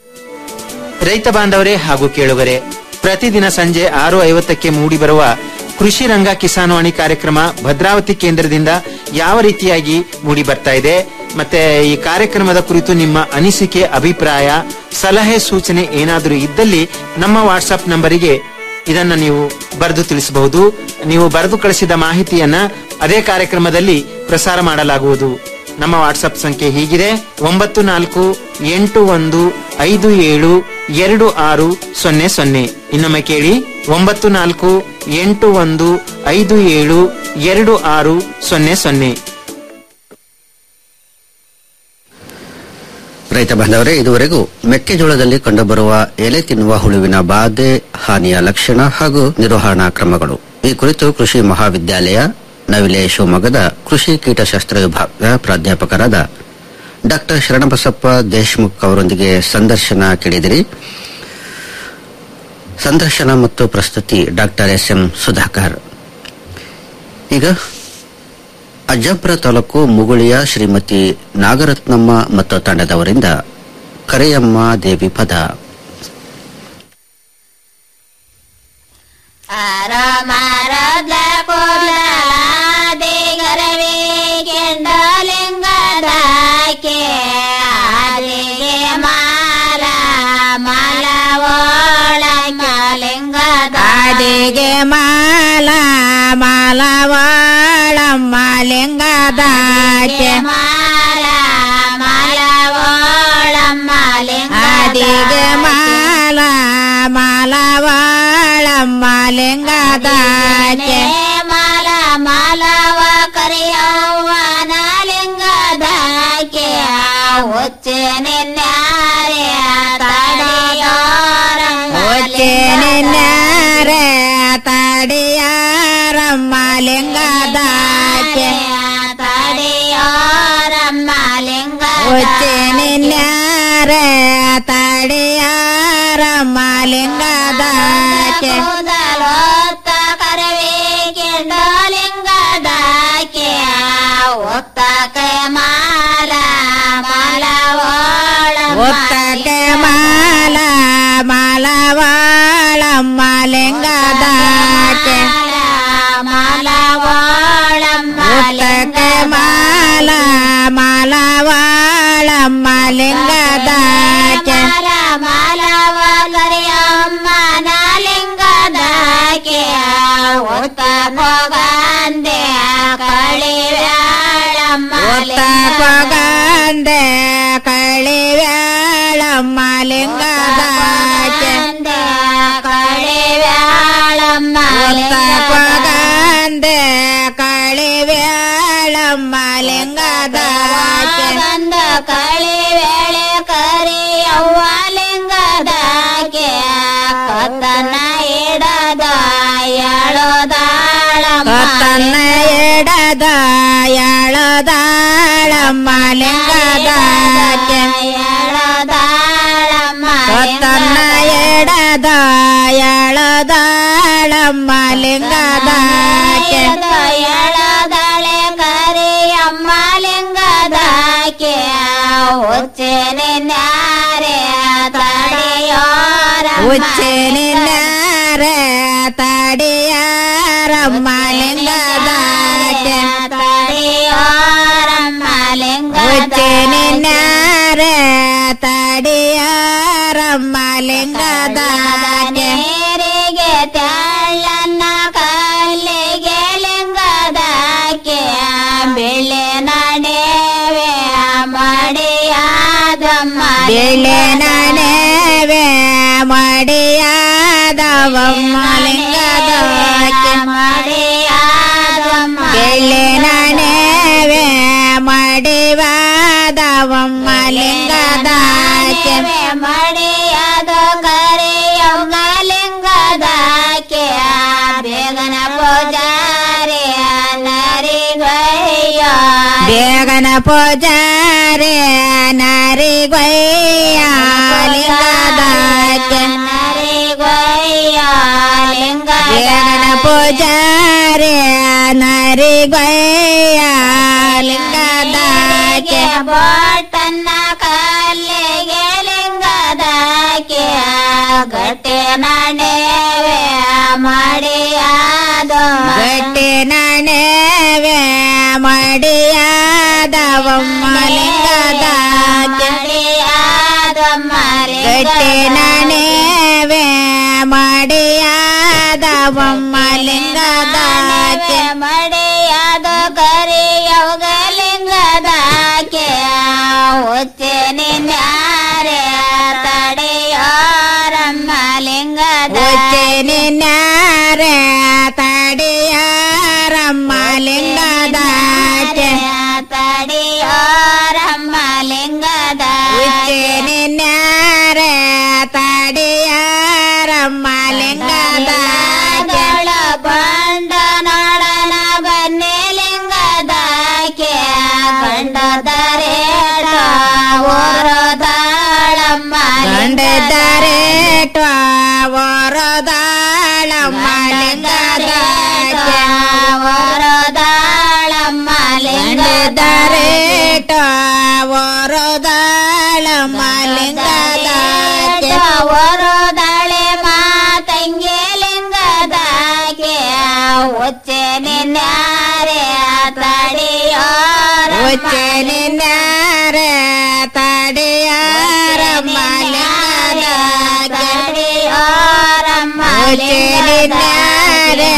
ರೈತ ಬಾಂಧವರೇ ಹಾಗೂ ಕೇಳುಗರೆ ಪ್ರತಿದಿನ ಸಂಜೆ ಆರು ಐವತ್ತಕ್ಕೆ ಮೂಡಿಬರುವ ಕೃಷಿ ರಂಗ ಕಿಸಾನ್ವಾಣಿ ಕಾರ್ಯಕ್ರಮ ಭದ್ರಾವತಿ ಕೇಂದ್ರದಿಂದ ಯಾವ ರೀತಿಯಾಗಿ ಮೂಡಿ ಬರ್ತಾ ಇದೆ ಮತ್ತೆ ಈ ಕಾರ್ಯಕ್ರಮದ ಕುರಿತು ನಿಮ್ಮ ಅನಿಸಿಕೆ ಅಭಿಪ್ರಾಯ ಸಲಹೆ ಸೂಚನೆ ಏನಾದರೂ ಇದ್ದಲ್ಲಿ ನಮ್ಮ ವಾಟ್ಸ್ಆಪ್ ನಂಬರಿಗೆ ಇದನ್ನ ನೀವು ಬರೆದು ತಿಳಿಸಬಹುದು ನೀವು ಬರೆದು ಕಳಿಸಿದ ಮಾಹಿತಿಯನ್ನ ಅದೇ ಕಾರ್ಯಕ್ರಮದಲ್ಲಿ ಪ್ರಸಾರ ಮಾಡಲಾಗುವುದು ನಮ್ಮ ವಾಟ್ಸಪ್ ಸಂಖ್ಯೆ ಹೀಗಿದೆ ಒಂಬತ್ತು ನಾಲ್ಕು ಎಂಟು ಒಂದು ಐದು ಏಳು ಎರಡು ಆರು ಸೊನ್ನೆ ಸೊನ್ನೆ ಇನ್ನೊಮ್ಮೆ ಕೇಳಿ ಒಂಬತ್ತು ನಾಲ್ಕು ಎಂಟು ಒಂದು ಐದು ಏಳು ಎರಡು ಆರು ಸೊನ್ನೆ ಸೊನ್ನೆ ರೈತ ಬಾಂಧವರೇ ಇದುವರೆಗೂ ಮೆಕ್ಕೆಜೋಳದಲ್ಲಿ ಕಂಡುಬರುವ ಎಲೆ ತಿನ್ನುವ ಹುಳುವಿನ ಬಾಧೆ ಹಾನಿಯ ಲಕ್ಷಣ ಹಾಗೂ ನಿರ್ವಹಣಾ ಕ್ರಮಗಳು ಈ ಕುರಿತು ಕೃಷಿ ಮಹಾವಿದ್ಯಾಲಯ ನವಿಲೆ ಶಿವಮೊಗ್ಗದ ಕೃಷಿ ಕೀಟಶಾಸ್ತ್ರ ವಿಭಾಗದ ಪ್ರಾಧ್ಯಾಪಕರಾದ ಡಾಕ್ಟರ್ ಶರಣಬಸಪ್ಪ ದೇಶ್ಮುಖ್ ಅವರೊಂದಿಗೆ ಸಂದರ್ಶನ ಕೇಳಿದಿರಿ ಸಂದರ್ಶನ ಮತ್ತು ಪ್ರಸ್ತುತಿ ಡಾಕ್ಟರ್ ಎಸ್ ಎಂ ಸುಧಾಕರ್ ಈಗ ಅಜ್ಜಂಪುರ ತಾಲೂಕು ಮುಗುಳಿಯ ಶ್ರೀಮತಿ ನಾಗರತ್ನಮ್ಮ ಮತ್ತು ತಂಡದವರಿಂದ ಕರೆಯಮ್ಮ ದೇವಿ ಪದ ಆರಾಮಾರಾಧ್ಲ ಕೋಲಾದಿಗರವಿ ಕೆಂಡಲಿಂಗದಾಕೆ ಆದಿಗೆ ಮಾಲ ಮಾಲ ಓಳ ಆದಿಗೆ ಮಾಲ ಮಾಲವಾಳಮ್ಮ ಲಿಂಗದಾಕೆ ಮಾಲ ಮಾಲ ಓಳಮ್ಮ ಆದಿಗೆ ಮಾಲ ಮಾಲವಾಳಮ್ಮ ಲಿಂಗದಾಕೆ ಮಾಲ ಮಾಲವ ಕರಿಯವ್ವನ ಲಿಂಗದಾಕೆ ಹುಚ್ಚೆ ನಿನ್ಯಾರೆ ಒಚ್ಚೆ ನಿನ್ಯಾರೆ ತಡಿಯಾರಮ್ಮ ಲಿಂಗದಾಕೆ ತಡಿಯೋರಮ್ಮ ಲಿಂಗ ಒಚ್ಚೆ ನಿನ್ಯಾರೆ ತಡಿಯಾರಮ್ಮ ಲಿಂಗದಾಕೆ ಮೊದಲೊತ್ತ ಕರವಿ ಲಿಂಗದಾಕೆ ಒತ್ತಕ್ಕೆ ಮಾಲ ಮಾಲ ಒತ್ತಕ್ಕೆ ಮಾಲ ಮಾಲವಾಳಮ್ಮ ಲಿಂಗದಾಕೆ ಮಾಲವಾಳಮ್ಮ ಒತ್ತಕ್ಕೆ ಮಾಲ ಮಾಲವಾಳಮ್ಮ ಲಿಂಗದಾಕೆ ಮಾಲವ ಕರಿಯಮ್ಮ ಲಿಂಗದಾಕೆ ಒತ್ತ ಹೋಗಂದೆ ಕಳಿವ್ಯಾಳಮ್ಮ ಒತ್ತ ಪಗಂದೆ ಕಳಿವ್ಯಾಳಮ್ಮ ಲಿಂಗದಾಕೆ ಕಳಿವ್ಯಾಳಮ್ಮ ಒತ್ತ ಪಗಂದೆ ಕಳಿವ್ಯಾಳಮ್ಮ ಲಿಂಗದಾಕೆ ಬಂದ ಕಳಿವೇಳೆ ಕರಿಯವ್ವ ಲಿಂಗದಾಕೆ ಕತ್ತನ ಇಡದ ಎಳೋದಾಳಮ್ಮ ಕತ್ತನ್ನ ಎಡದ ಎಳದಾಳಮ್ಮ ಲಿಂಗದಾಕೆ ಎಳೋದಾಳಮ್ಮ ಕತ್ತನ್ನ ಎಡದ ಎಳದಾಳಮ್ಮ ಲಿಂಗದಾಕೆ ಎಳದಳೆ ಕರಿಯಮ್ಮ ಲಿಂಗದಾಕೆ ಹುಚ್ಚೆನೆ ನ್ಯಾರೆ ತಡೆಯೋರ ಉಚ್ಚೆ ನಿನ್ನಾರೆ ತಡಿಯಾರಮ್ಮ ಲಿಂಗದಾಕೆ ತಡೆಯೋರಮ್ಮ ಲಿಂಗ ಉಚ್ಚೆ ನಿನ್ನಾರೆ ತಡಿಯಾರಮ್ಮ ಲಿಂಗದಾಕೆ ನೀರಿಗೆ ತೆಳ್ಳನ್ನ ಕಲ್ಲಿಗೆ ಲಿಂಗದಾಕೆ ಬೆಳೆ ನಡೆವೆ ಮಡಿಯಾದಮ್ಮ ಬೆಳೆ ನನೆವೆ ಮಡಿಯಾದವಮ್ಮ ಲಿಂಗದಾಕೆ ಮಡಿಯಾದಮ್ಮ ಬೆಳೆ ನನೆವೆ ಮಡಿವಾದವಮ್ಮ ಲಿಂಗದಾಕೆ ಮಡಿಯಾದ ಕರೆಯವ್ವ ಲಿಂಗದಾಕೆ ಬೇಗನ ಪೂಜಾರಿ ನರಿಗಯ್ಯ ಬೇಗನ ಪೂಜಾರೆ ನರಿಗೊಯ್ಯ ಲಿಂಗದಾಕೆ ನರಿಗಯ್ಯ ಲಿಂಗ ಬೇಗನ ಪೂಜಾರೆ ನರಿಗೊಯ್ಯ ಲಿಂಗದಾಕೆ ಬೋಟನ್ನ ಕಲ್ಲಿಗೆ ಲಿಂಗದಾಕೆ ಗಟ್ಟೆ ನಡೆವೆ ಮಡಿಯಾದ ಗಟ್ಟಿ ನನೆವೆ ಮಡಿಯಾದವಮ್ಮ ಲಿಂಗದಾಕೆ ಮಡಿಯಾದಮ್ಮ ಗಟ್ಟಿ ನನೆವೆ ಮಡಿಯಾದವಮ್ಮ ನಿನ್ಯಾರೆ ತಡಿಯಾರಮ್ಮ ಲಿಂಗದಾಚೆ ತಡಿಯೋರಮ್ಮ ಲಿಂಗದ ಉಚ್ಚೆ ನಿನ್ಯಾರೆ ತಡಿಯಾರಮ್ಮ ಲಿಂಗದಾಚೆ ಬಂಡ ನೋಡನ ಬನ್ನಿ ಲಿಂಗದಾಕೆ ಕಂಡದರೆ ಓರೋದಾಳಮ್ಮ ಗಂಡದರೆ ವರದಾಳಮ್ಮ ಲಿಂಗದಾಚೆ ಓರೋದಾಳಮ್ಮ ಗಂಡದರೆ ವರದಾಳಮ್ಮ ಲಿಂಗದಾಚೆ ಓರೋದಾಳೆ ಮಾತಂಗೆ ಲಿಂಗದಾಕೆ ಒಚ್ಚೆ ನಿನ್ಯಾರೆ ತಡಿಯೋರ ಉಚ್ಚೆ ನಿನ್ಯಾರೆ ತಡಿಯಾರಮ್ಮ ಲಿಂಗದಾಚೆ ತಡಿಯೋರಮ್ಮ ಉಚ್ಚೆ ನಿನ್ಯಾರೆ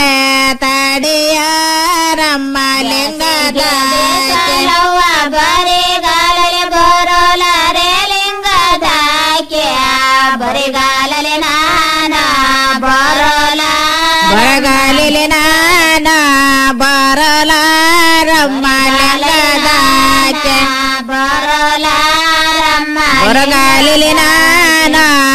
ತಡಿಯಾರಮ್ಮ ಲಿಂಗದಾಚೆ ಬರಿಗಾಲಲೆ ಬರೋಲಾರೆ ಲಿಂಗದಾಕೆ ಬರಿಗಾಲಲೆ ನಾನ ಬರೋಲ ಬರಗಾಲಿಲಿ ನಾನ ಬರಲಾರಮ್ಮ ಲಿಂಗದಾಚೆ ಬರೋಲಾರಮ್ಮ ಬರಗಾಲಿಲಿ ನಾನ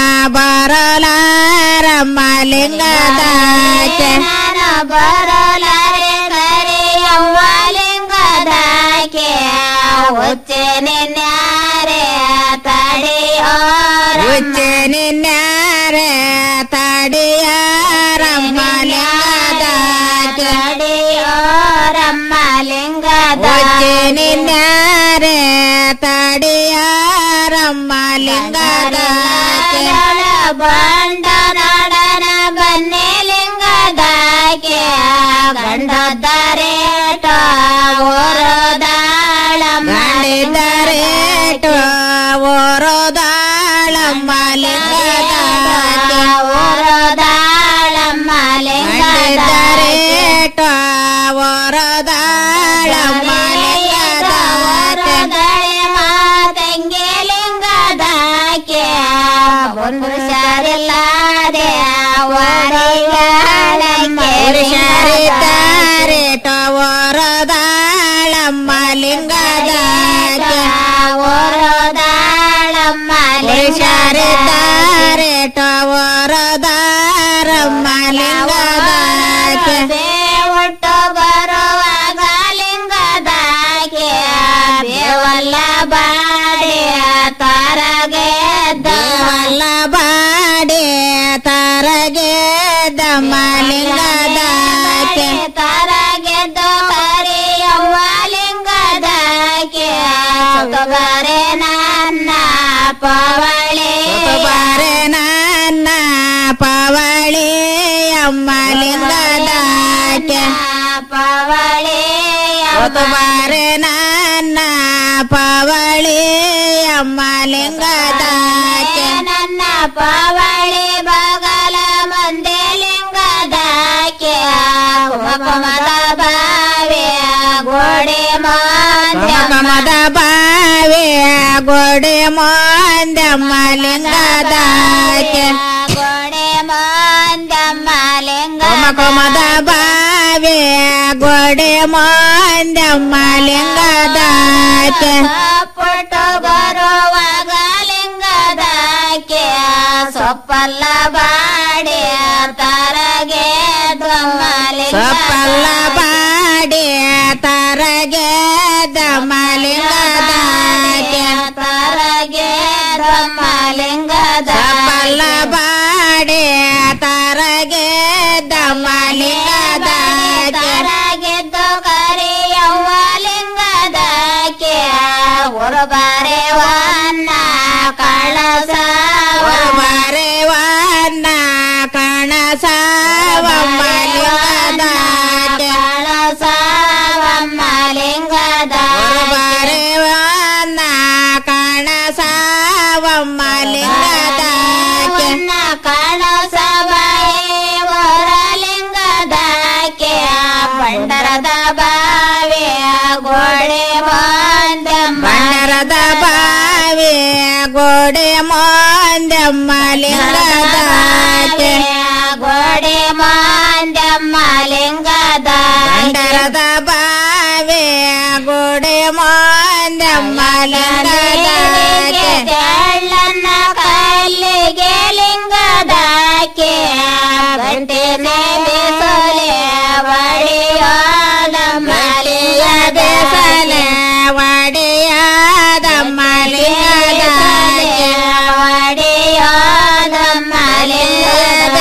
ಬರಲಾರಮ್ಮ ಲಿಂಗದಾಚೆ ನಾನು ಬರೋಲಾರೆ ಕರಿಯವ್ವ ಲಿಂಗದಾಕೆ ಒಚ್ಚೆ ನಿನ್ಯಾರೆ ತಡಿಯೋರ ಉಚ್ಚೆ ನಿನ್ಯಾರೆ ತಡಿಯಾರಮ್ಮ ಲಿಂಗದಾಚೆ ತಡಿಯೋರಮ್ಮ ಲಿಂಗದ ಉಚ್ಚೆ ನಿನ್ಯಾರೆ ತಡಿಯಾರಮ್ಮ ಲಿಂಗದಾಚೆ ಬಂಡ ನೋಡನ ಬನ್ನಿ ಲಿಂಗದಾಕೆ ಗಂಡದರೆ ಓರೋದಾಳಮ್ಮ ಗಂಡಿದರೆ ಓರೋದಾಳಮ್ಮ ಲಿಂಗದಾಚೆ ಓರೋದಾಳಮ್ಮ ಗಂಡಿದರೆ ಓರೋದಾಳಮ್ಮ ಲಿಂಗದಾಚೆ ಮಾತಂಗೆ ಲಿಂಗದಾಕೆ ಒಂದು ಶಾರಿಲ್ಲದೆ ಪುರುಷರಿದ್ದಾರೆ ಓರೋದಾಳಮ್ಮ ಲಿಂಗದಾಚೆ ಓರೋದಾಳಮ್ಮ ಪುರುಷರಿದ್ದಾರೆ ಓರೋದಾರಮ್ಮ ಲಿಂಗದಾಚೆ ಒಟ್ಟು ಬರುವಾಗ ಲಿಂಗದಾಕೆ ಬೇವಲ್ಲ ಬಾಡಿ ತಾರಗೆ ದೇವಲ್ಲ ಬಾಡಿ ತರಗೆ ದಮ್ಮ ಲಿಂಗದಾಚೆ ತಾರಗೆದ್ದು ಕರಿಯವ್ವ ಲಿಂಗದಾಕೆ ಸುತುಬರೆ ನನ್ನ ಪವಳೆ ಬಾರೆ ನನ್ನ ಪವಳಿ ಅಮ್ಮ ಲಿಂಗದಾಚೆ ಪವಳೆ ಬಾರೆ ನನ್ನ ಪವಳಿ ಅಮ್ಮ ಲಿಂಗದಾಚೆ ನನ್ನ ಪವಳೆ ಬಗಲ ಮಂದೆ ಲಿಂಗದಾಕೆ ಕುಮಕುಮದ ಬಾವೆ ಗೋಡೆ ಮಾಂದ್ಯ ಕಮದ ಬಾವಿ ಗೋಡೆ ಮೊಂದಮ್ಮ ಲಿಂಗದಾಚೆ ಗೋಡೆ ಮಾಂದಮ್ಮ ಲಿಂಗ ಕಮದ ಬಾವಿ ಗೋಡೆ ಮೊಂದಮ್ಮ ಲಿಂಗದಾಚೆ ಪುಟ್ಟು ಬರುವಾಗ ಲಿಂಗದಾಕೆ ಸೊಪ್ಪಲ್ಲ ಬಾಡಿ ತರಗೆ ದ್ವಮ್ಮ ಸೊಪ್ಪಲ್ಲ ಬಾಡಿ ತರಗೆ ದಮ್ಮ ಲಿಂಗದಾಚೆ ತರಗೆ ದ್ವಮ್ಮ ಲಿಂಗದ ಸೊಪ್ಪಲ್ಲ ಬಾಡಿ ತರಗೆ ದಮ್ಮ ಲಿಂಗದಾಚೆ ತರಗೆದ್ದು ಕರಿಯವ್ವ ಲಿಂಗದಾಕೆ ಉರುಬಾರೆ ವನ್ನ ಕಳಸ ಬಾರೆ ವನ್ನ ಕಣಸವಮ್ಮ ಲಿಂಗದಾಚೆ ಕಳಸವಮ್ಮ ಲಿಂಗದ ಬಾರೆ ವನ್ನ ಕಣಸವಮ್ಮ ಲಿಂಗದಾಚೆ ಕಳಸಬಾಯಿ ವರ ಲಿಂಗದಾಕೆ ಪಂಡರದ ಬಾವಿ ಗೋಡೆ ಬಂದಮ್ಮ ಬಣ್ಣರದ ಬಾವಿ ಗೋಡೆ ಮೊಂದಮ್ಮ ಲಿಂಗದಾಚೆ ಗೋಡೆ ಮಾಂದ್ಯಮ್ಮ ಲಿಂಗದ ಬಂಡರದ ಬಾವೆ ಗೋಡೆ ಮಾಂದಮ್ಮ ಲಿಂಗದಾಕೆ ತೆಳ್ಳನ್ನ ಕಲ್ಲಿಗೆ ಲಿಂಗದಾಕೆ ಬಂಟೆನೆ ಬಿಸಲೆ ಒಡೆಯೋದಮ್ಮ ಲಿಂಗದ ಒಡೆಯಾದಮ್ಮ ಲಿಂಗದಾಕೆ ಒಡೆಯೋದಮ್ಮ ಲಿಂಗದ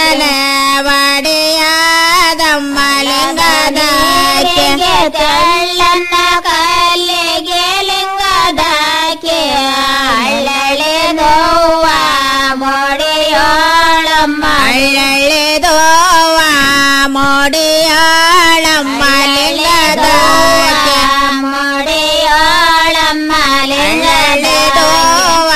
ಒಡೆಯಾದಮ್ಮ ಲಿಂಗದಾಕೆ ತೆಳ್ಳನ್ನ ಕಲ್ಲಿಗೆ ಲಿಂಗದಾಕೆ ಅಳ್ಳಳೆ ನೋವ ಮೊಡೆಯೋಳಮ್ಮ ಅಳ್ಳೆದೋವ ಮೋಡಿಯಾಳಮ್ಮ ಲಿಂಗದಾಕೆ ಮೊಡೆಯೋಳಮ್ಮ ಅಳ್ಳೆದೋವ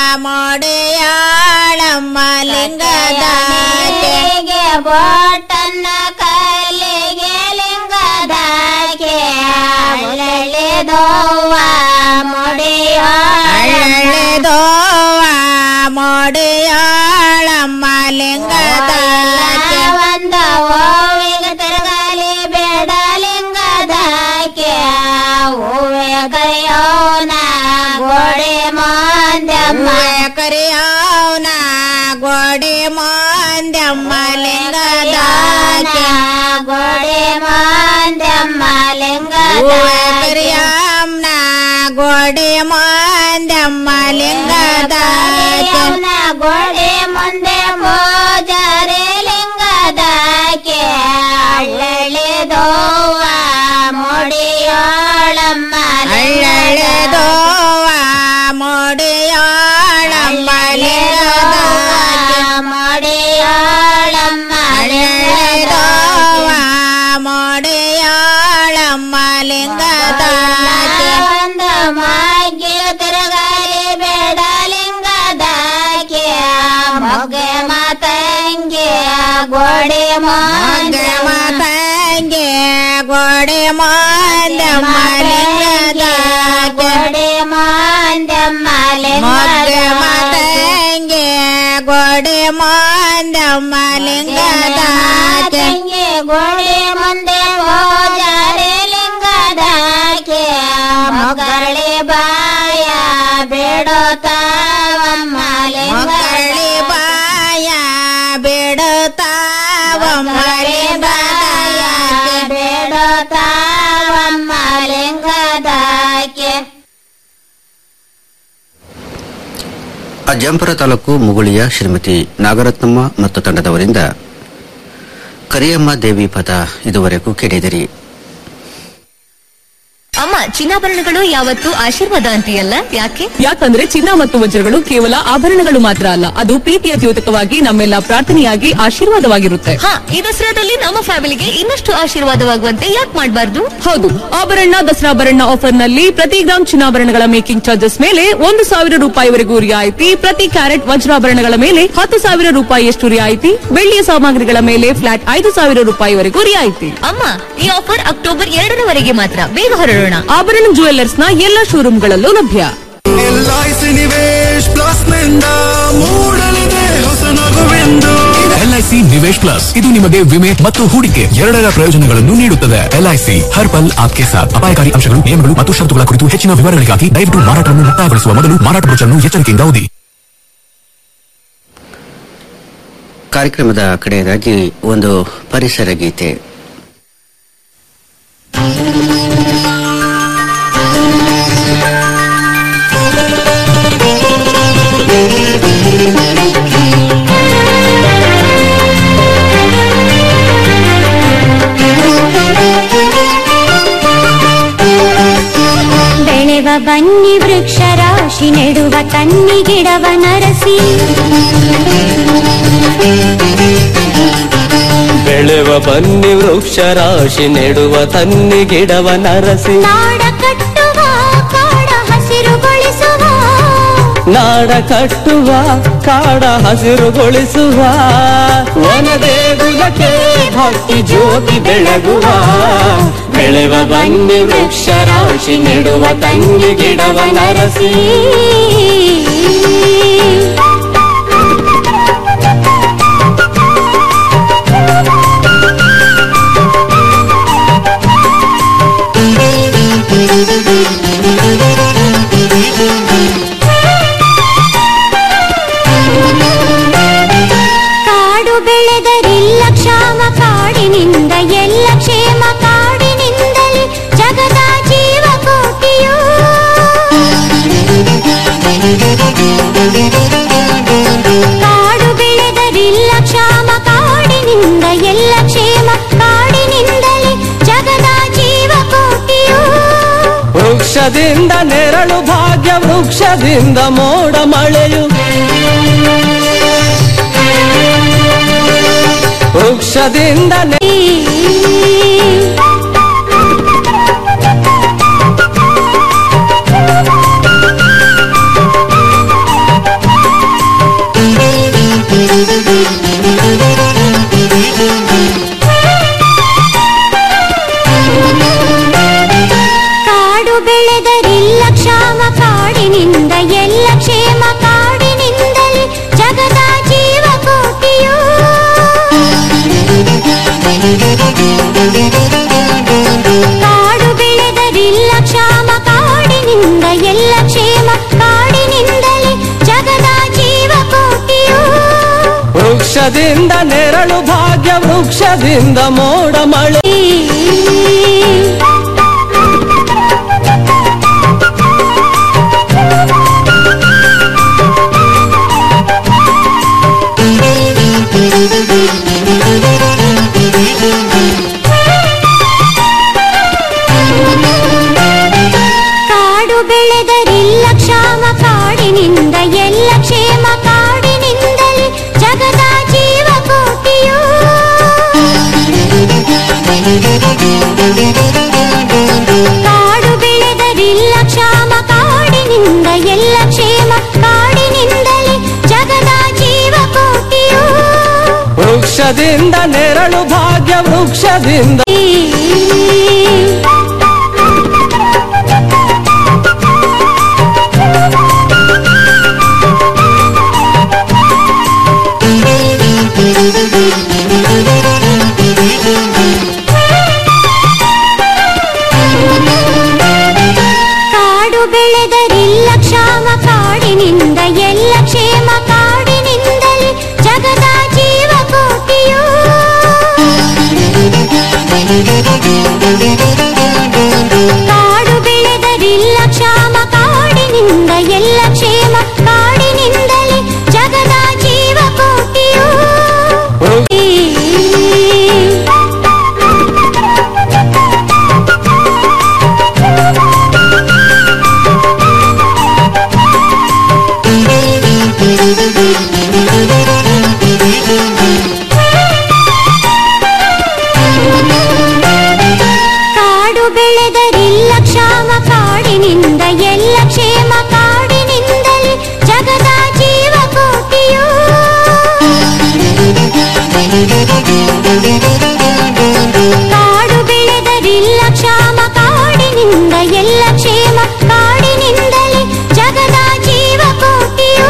ಮೋಡಿಯಾಳಮ್ಮ ಲಿಂಗದಾಕೆ ಬೋಟನ್ನ ಕಲ್ಲಿಗೆ ಲಿಂಗದಾಕೆ ಅಳ್ಳಳೆದೋವ ಮೊಡೆಯೋಳ ಅಳ್ಳೆದೋವ ಮೋಡಿಯಾಳಮ್ಮ ಲಿಂಗದಾಕೆ ಒಂದ ಓವಿಗೆ ತಿರುಗಲಿ ಬೇಡ ಲಿಂಗದಾಕೆ ಹೂವೆ ಕರೆಯೋನ ಗೋಡೆ ಮಾಂದ್ಯಮ್ಮ ಕರಿಯವನ ಗೋಡೆ ಮಾಂದ್ಯಮ್ಮ ಲಿಂಗದಾಕೆ ಗೋಡೆ ಮಾಂದ್ಯಮ್ಮ ಕರಿಯಮ್ಮನ ಗೋಡೆ ಮಾಂದ್ಯಮ್ಮ ಲಿಂಗದಾಕೆ ಗೋಡೆ ಮುಂದೆ ಮೋಜರೆ ಲಿಂಗದಾಕೆ ಅಳ್ಳಳೆದೋವ ಮೊಡಿಯೋಳಮ್ಮ ಅಳ್ಳಳೆದೋವ ಮೊಡಿಯಾಳಮ್ಮ ಲಿಂಗದಾಕೆ ಮೊಡಿಯೋಳಮ್ಮ ಅಳ್ಳಳೆದೋವ ಮೊಡಿಯಾಳಮ್ಮ ಲಿಂಗದಾಕೆ ಒಂದು ಮಾಗ್ಯ ತಿರುಗಲಿ ಬೇಡ ಲಿಂಗದಾಕೆ ಮೊಗ್ಗೆ ಮಾತಂಗೆ ಗೋಡೆ ಮೊಗ್ಗೆ ಮಾತಂಗೆ ಗೋಡೆ ಮಾಂದ್ಯಮ್ಮ ಲಿಂಗದಾಕೆ ಗೋಡೆ ಮಾಂದ್ಯಮ್ಮ ಮೊಗ್ಗೆ ಮಾತಂಗೆ ಗೋಡೆ ಮಾಂದ್ಯಮ್ಮ ಲಿಂಗದಾಕೆ ಗೋಡೆ ಮುಂದೆ ಹೋದರೆ ಲಿಂಗದಾಕೆ ಮೊಗಳಿ ಬಾಯ ಬಿಡುತ್ತಾವಮ್ಮ ಮಕ್ಕಳಿ ಬಾಯ ಬಿಡುತ್ತಾವಮ್ಮ ಲಿಂಗದಾಕೆ ಬಿಡುತ್ತಾವಮ್ಮ ಲಿಂಗದಾಕೆ ಅಜ್ಜಂಪುರ ತಾಲೂಕು ಮುಗುಳಿಯ ಶ್ರೀಮತಿ ನಾಗರತ್ನಮ್ಮ ಮತ್ತು ತಂಡದವರಿಂದ ಕರಿಯಮ್ಮ ದೇವಿ ಪದ ಇದುವರೆಗೂ ಕೇಳಿದಿರಿ ಅಮ್ಮ ಚಿನ್ನಾಭರಣಗಳು ಯಾವತ್ತು ಆಶೀರ್ವಾದ ಅಂತೀಯಲ್ಲ ಯಾಕೆ ಯಾಕಂದ್ರೆ ಚಿನ್ನ ಮತ್ತು ವಜ್ರಗಳು ಕೇವಲ ಆಭರಣಗಳು ಮಾತ್ರ ಅಲ್ಲ ಅದು ಪ್ರೀತಿಯ ದ್ಯೋತಕವಾಗಿ ನಮ್ಮೆಲ್ಲ ಪ್ರಾರ್ಥನೆಯಾಗಿ ಆಶೀರ್ವಾದವಾಗಿರುತ್ತೆ ಹಾ ಈ ದಸರಾದಲ್ಲಿ ನಮ್ಮ ಫ್ಯಾಮಿಲಿಗೆ ಇನ್ನಷ್ಟು ಆಶೀರ್ವಾದವಾಗುವಂತೆ ಯಾಕೆ ಮಾಡಬಾರ್ದು ಹೌದು ಆಭರಣ ದಸರಾಭರಣ ಆಫರ್ ನಲ್ಲಿ ಪ್ರತಿ ಗ್ರಾಮ್ ಚಿನ್ನಾಭರಣಗಳ ಮೇಕಿಂಗ್ ಚಾರ್ಜಸ್ ಮೇಲೆ ಒಂದು ಸಾವಿರ ರೂಪಾಯಿವರೆಗೂ ರಿಯಾಯಿತಿ ಪ್ರತಿ ಕ್ಯಾರೆಟ್ ವಜ್ರಾಭರಣಗಳ ಮೇಲೆ ಹತ್ತು ಸಾವಿರ ರೂಪಾಯಿಯಷ್ಟು ರಿಯಾಯಿತಿ ಬೆಳ್ಳಿಯ ಸಾಮಗ್ರಿಗಳ ಮೇಲೆ ಫ್ಲಾಟ್ ಐದು ಸಾವಿರ ರೂಪಾಯಿವರೆಗೂ ರಿಯಾಯಿತಿ ಅಮ್ಮ ಈ ಆಫರ್ ಅಕ್ಟೋಬರ್ ಎರಡರವರೆಗೆ ಮಾತ್ರ ಬೇಗ ಹೊರಡೋಣ ಆಭರಣ ಜುವೆಲ್ಲರ್ಸ್ ನ ಎಲ್ಲಾ ಶೋರೂಮ್ಗಳಲ್ಲೂ ಲಭ್ಯ ಎಲ್ಐಸಿ ನಿವೇಶ್ ಪ್ಲಸ್ ನಿಂದ ಮೂಡಲಿದೆ ಹೊಸ ನಗುವೆಂದು ಎಲ್ಐಸಿ ನಿವೇಶ್ ಪ್ಲಸ್ ಇದು ನಿಮಗೆ ವಿಮೆ ಮತ್ತು ಹೂಡಿಕೆ ಎರಡರ ಪ್ರಯೋಜನಗಳನ್ನು ನೀಡುತ್ತದೆ ಎಲ್ಐಸಿ ಹರ್ ಪಲ್ ಆಪ್ಕೆ ಸಾಥ್ ಅಪಾಯಕಾರಿ ಅಂಶಗಳು ನಿಯಮಗಳು ಮತ್ತು ಷರತ್ತುಗಳ ಕುರಿತು ಹೆಚ್ಚಿನ ವಿವರಗಳಿಗಾಗಿ ದಯವಿಟ್ಟು ಮಾರಾಟವನ್ನು ಮುಕ್ತಾಯಗೊಳಿಸುವ ಮೊದಲು ಮಾರಾಟ ಬ್ರೋಚರ್ನ್ನು ಎಚ್ಚರಿಕೆಯಿಂದ ಓದಿ ಕಾರ್ಯಕ್ರಮದ ಕಡೆಯದಾಗಿ ಒಂದು ಪರಿಸರ ಗೀತೆ ಬೆಳೆವ ಬನ್ನಿ ವೃಕ್ಷ ರಾಶಿ ನೆಡುವ ತನ್ನಿ ಗಿಡವ ನರಸಿ ಬೆಳೆವ ಬನ್ನಿ ವೃಕ್ಷ ರಾಶಿ ನೆಡುವ ತನ್ನಿ ಗಿಡವ ನರಸಿ ನಾಡ ಕಟ್ಟುವ ಕಾಡ ಹಸಿರುಗೊಳಿಸುವ ನಾಡ ಕಟ್ಟುವ ಕಾಡ ಹಸಿರುಗೊಳಿಸುವ ವನದೇಗುಲಕ್ಕೆ ಭಕ್ತಿ ಜ್ಯೋತಿ ಬೆಳಗುವ ಬೆಳೆವ ಬನ್ನಿ ವೃಕ್ಷ ರಾಶಿ ನೆಡುವ ತನ್ನಿ ಗಿಡವ ನರಸಿ ವೃಕ್ಷದಿಂದ ನೆರಳು ಭಾಗ್ಯ ವೃಕ್ಷದಿಂದ ಮೋಡ ಮಳೆಯು ವೃಕ್ಷದಿಂದ ನೆ- ಕಾಡು ಬೆಳೆದರಿಲ್ಲ ಕ್ಷಾಮ ಕಾಡಿನಿಂದ ಎಲ್ಲ ಕ್ಷೇಮ ಕಾಡಿನಿಂದಲೇ ಜಗದ ಜೀವ ಕೋಟಿಯು ಕಾಡು ಬೆಳೆದರಿಲ್ಲ ಕ್ಷಾಮ ಕಾಡಿನಿಂದ ಎಲ್ಲ ಕ್ಷೇಮ ಕಾಡಿನಿಂದಲೇ ಜಗದ ಜೀವ ಕೋಟಿಯು ವೃಕ್ಷದಿಂದ ನೆರಳು ಭಾಗ್ಯ ವೃಕ್ಷದಿಂದ ಮೋಡ ಮಳೆ ಕಾಡು ಬೆಳೆದರಿಲ್ಲ ಕ್ಷಾಮ ಕಾಡಿನಿಂದ ಎಲ್ಲ ಕ್ಷೇಮ ಕಾಡಿನಿಂದಲೇ ಜಗದ ಜೀವ ಕೋಟಿಯು ಕಾಡು ಬೆಳೆದರಿಲ್ಲ ಕ್ಷಾಮ ಕಾಡಿನಿಂದ ಎಲ್ಲ ಕ್ಷೇಮ ಕಾಡಿನಿಂದಲೇ ಜಗದ ಜೀವ ಕೋಟಿಯು ವೃಕ್ಷದಿಂದ ನೆರಳು ಭಾಗ್ಯ ವೃಕ್ಷದಿಂದ ಕಾಡು ಬೆಳೆದರಿಲ್ಲ ಕ್ಷಾಮ ಕಾಡಿನಿಂದ ಎಲ್ಲ ಕ್ಷೇಮ ಕಾಡಿನಿಂದಲೇ ಜಗದ ಜೀವ ಕೋಟಿಯು ಕಾಡು ಬೆಳೆದರಿಲ್ಲ ಕ್ಷಾಮ ಕಾಡಿನಿಂದ ಎಲ್ಲ ಕ್ಷೇಮ ಕಾಡಿನಿಂದಲೇ ಜಗದ ಜೀವ ಕೋಟಿಯು ಕಾಡು ಬೆಳೆದರಿಲ್ಲ ಕ್ಷಾಮ ಕಾಡಿನಿಂದ ಎಲ್ಲ ಕ್ಷೇಮ ಕಾಡಿನಿಂದಲೇ ಜಗದ ಜೀವ ಕೋಟಿಯು ಕಾಡು ಬೆಳೆದರಿಲ್ಲ ಕ್ಷಾಮ ಕಾಡಿನಿಂದ ಎಲ್ಲ ಕ್ಷೇಮ ಕಾಡಿನಿಂದಲೇ ಜಗದ ಜೀವ ಕೋಟಿಯು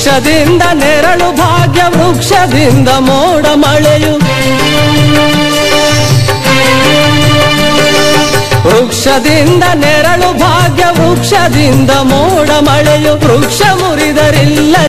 ವೃಕ್ಷದಿಂದ ನೆರಳು ಭಾಗ್ಯ ವೃಕ್ಷದಿಂದ ಮೋಡ ಮಳೆಯು ವೃಕ್ಷದಿಂದ ನೆರಳು ಭಾಗ್ಯ ವೃಕ್ಷದಿಂದ ಮೋಡ ಮಳೆಯು ವೃಕ್ಷ ಮುರಿದರಿಲ್ಲ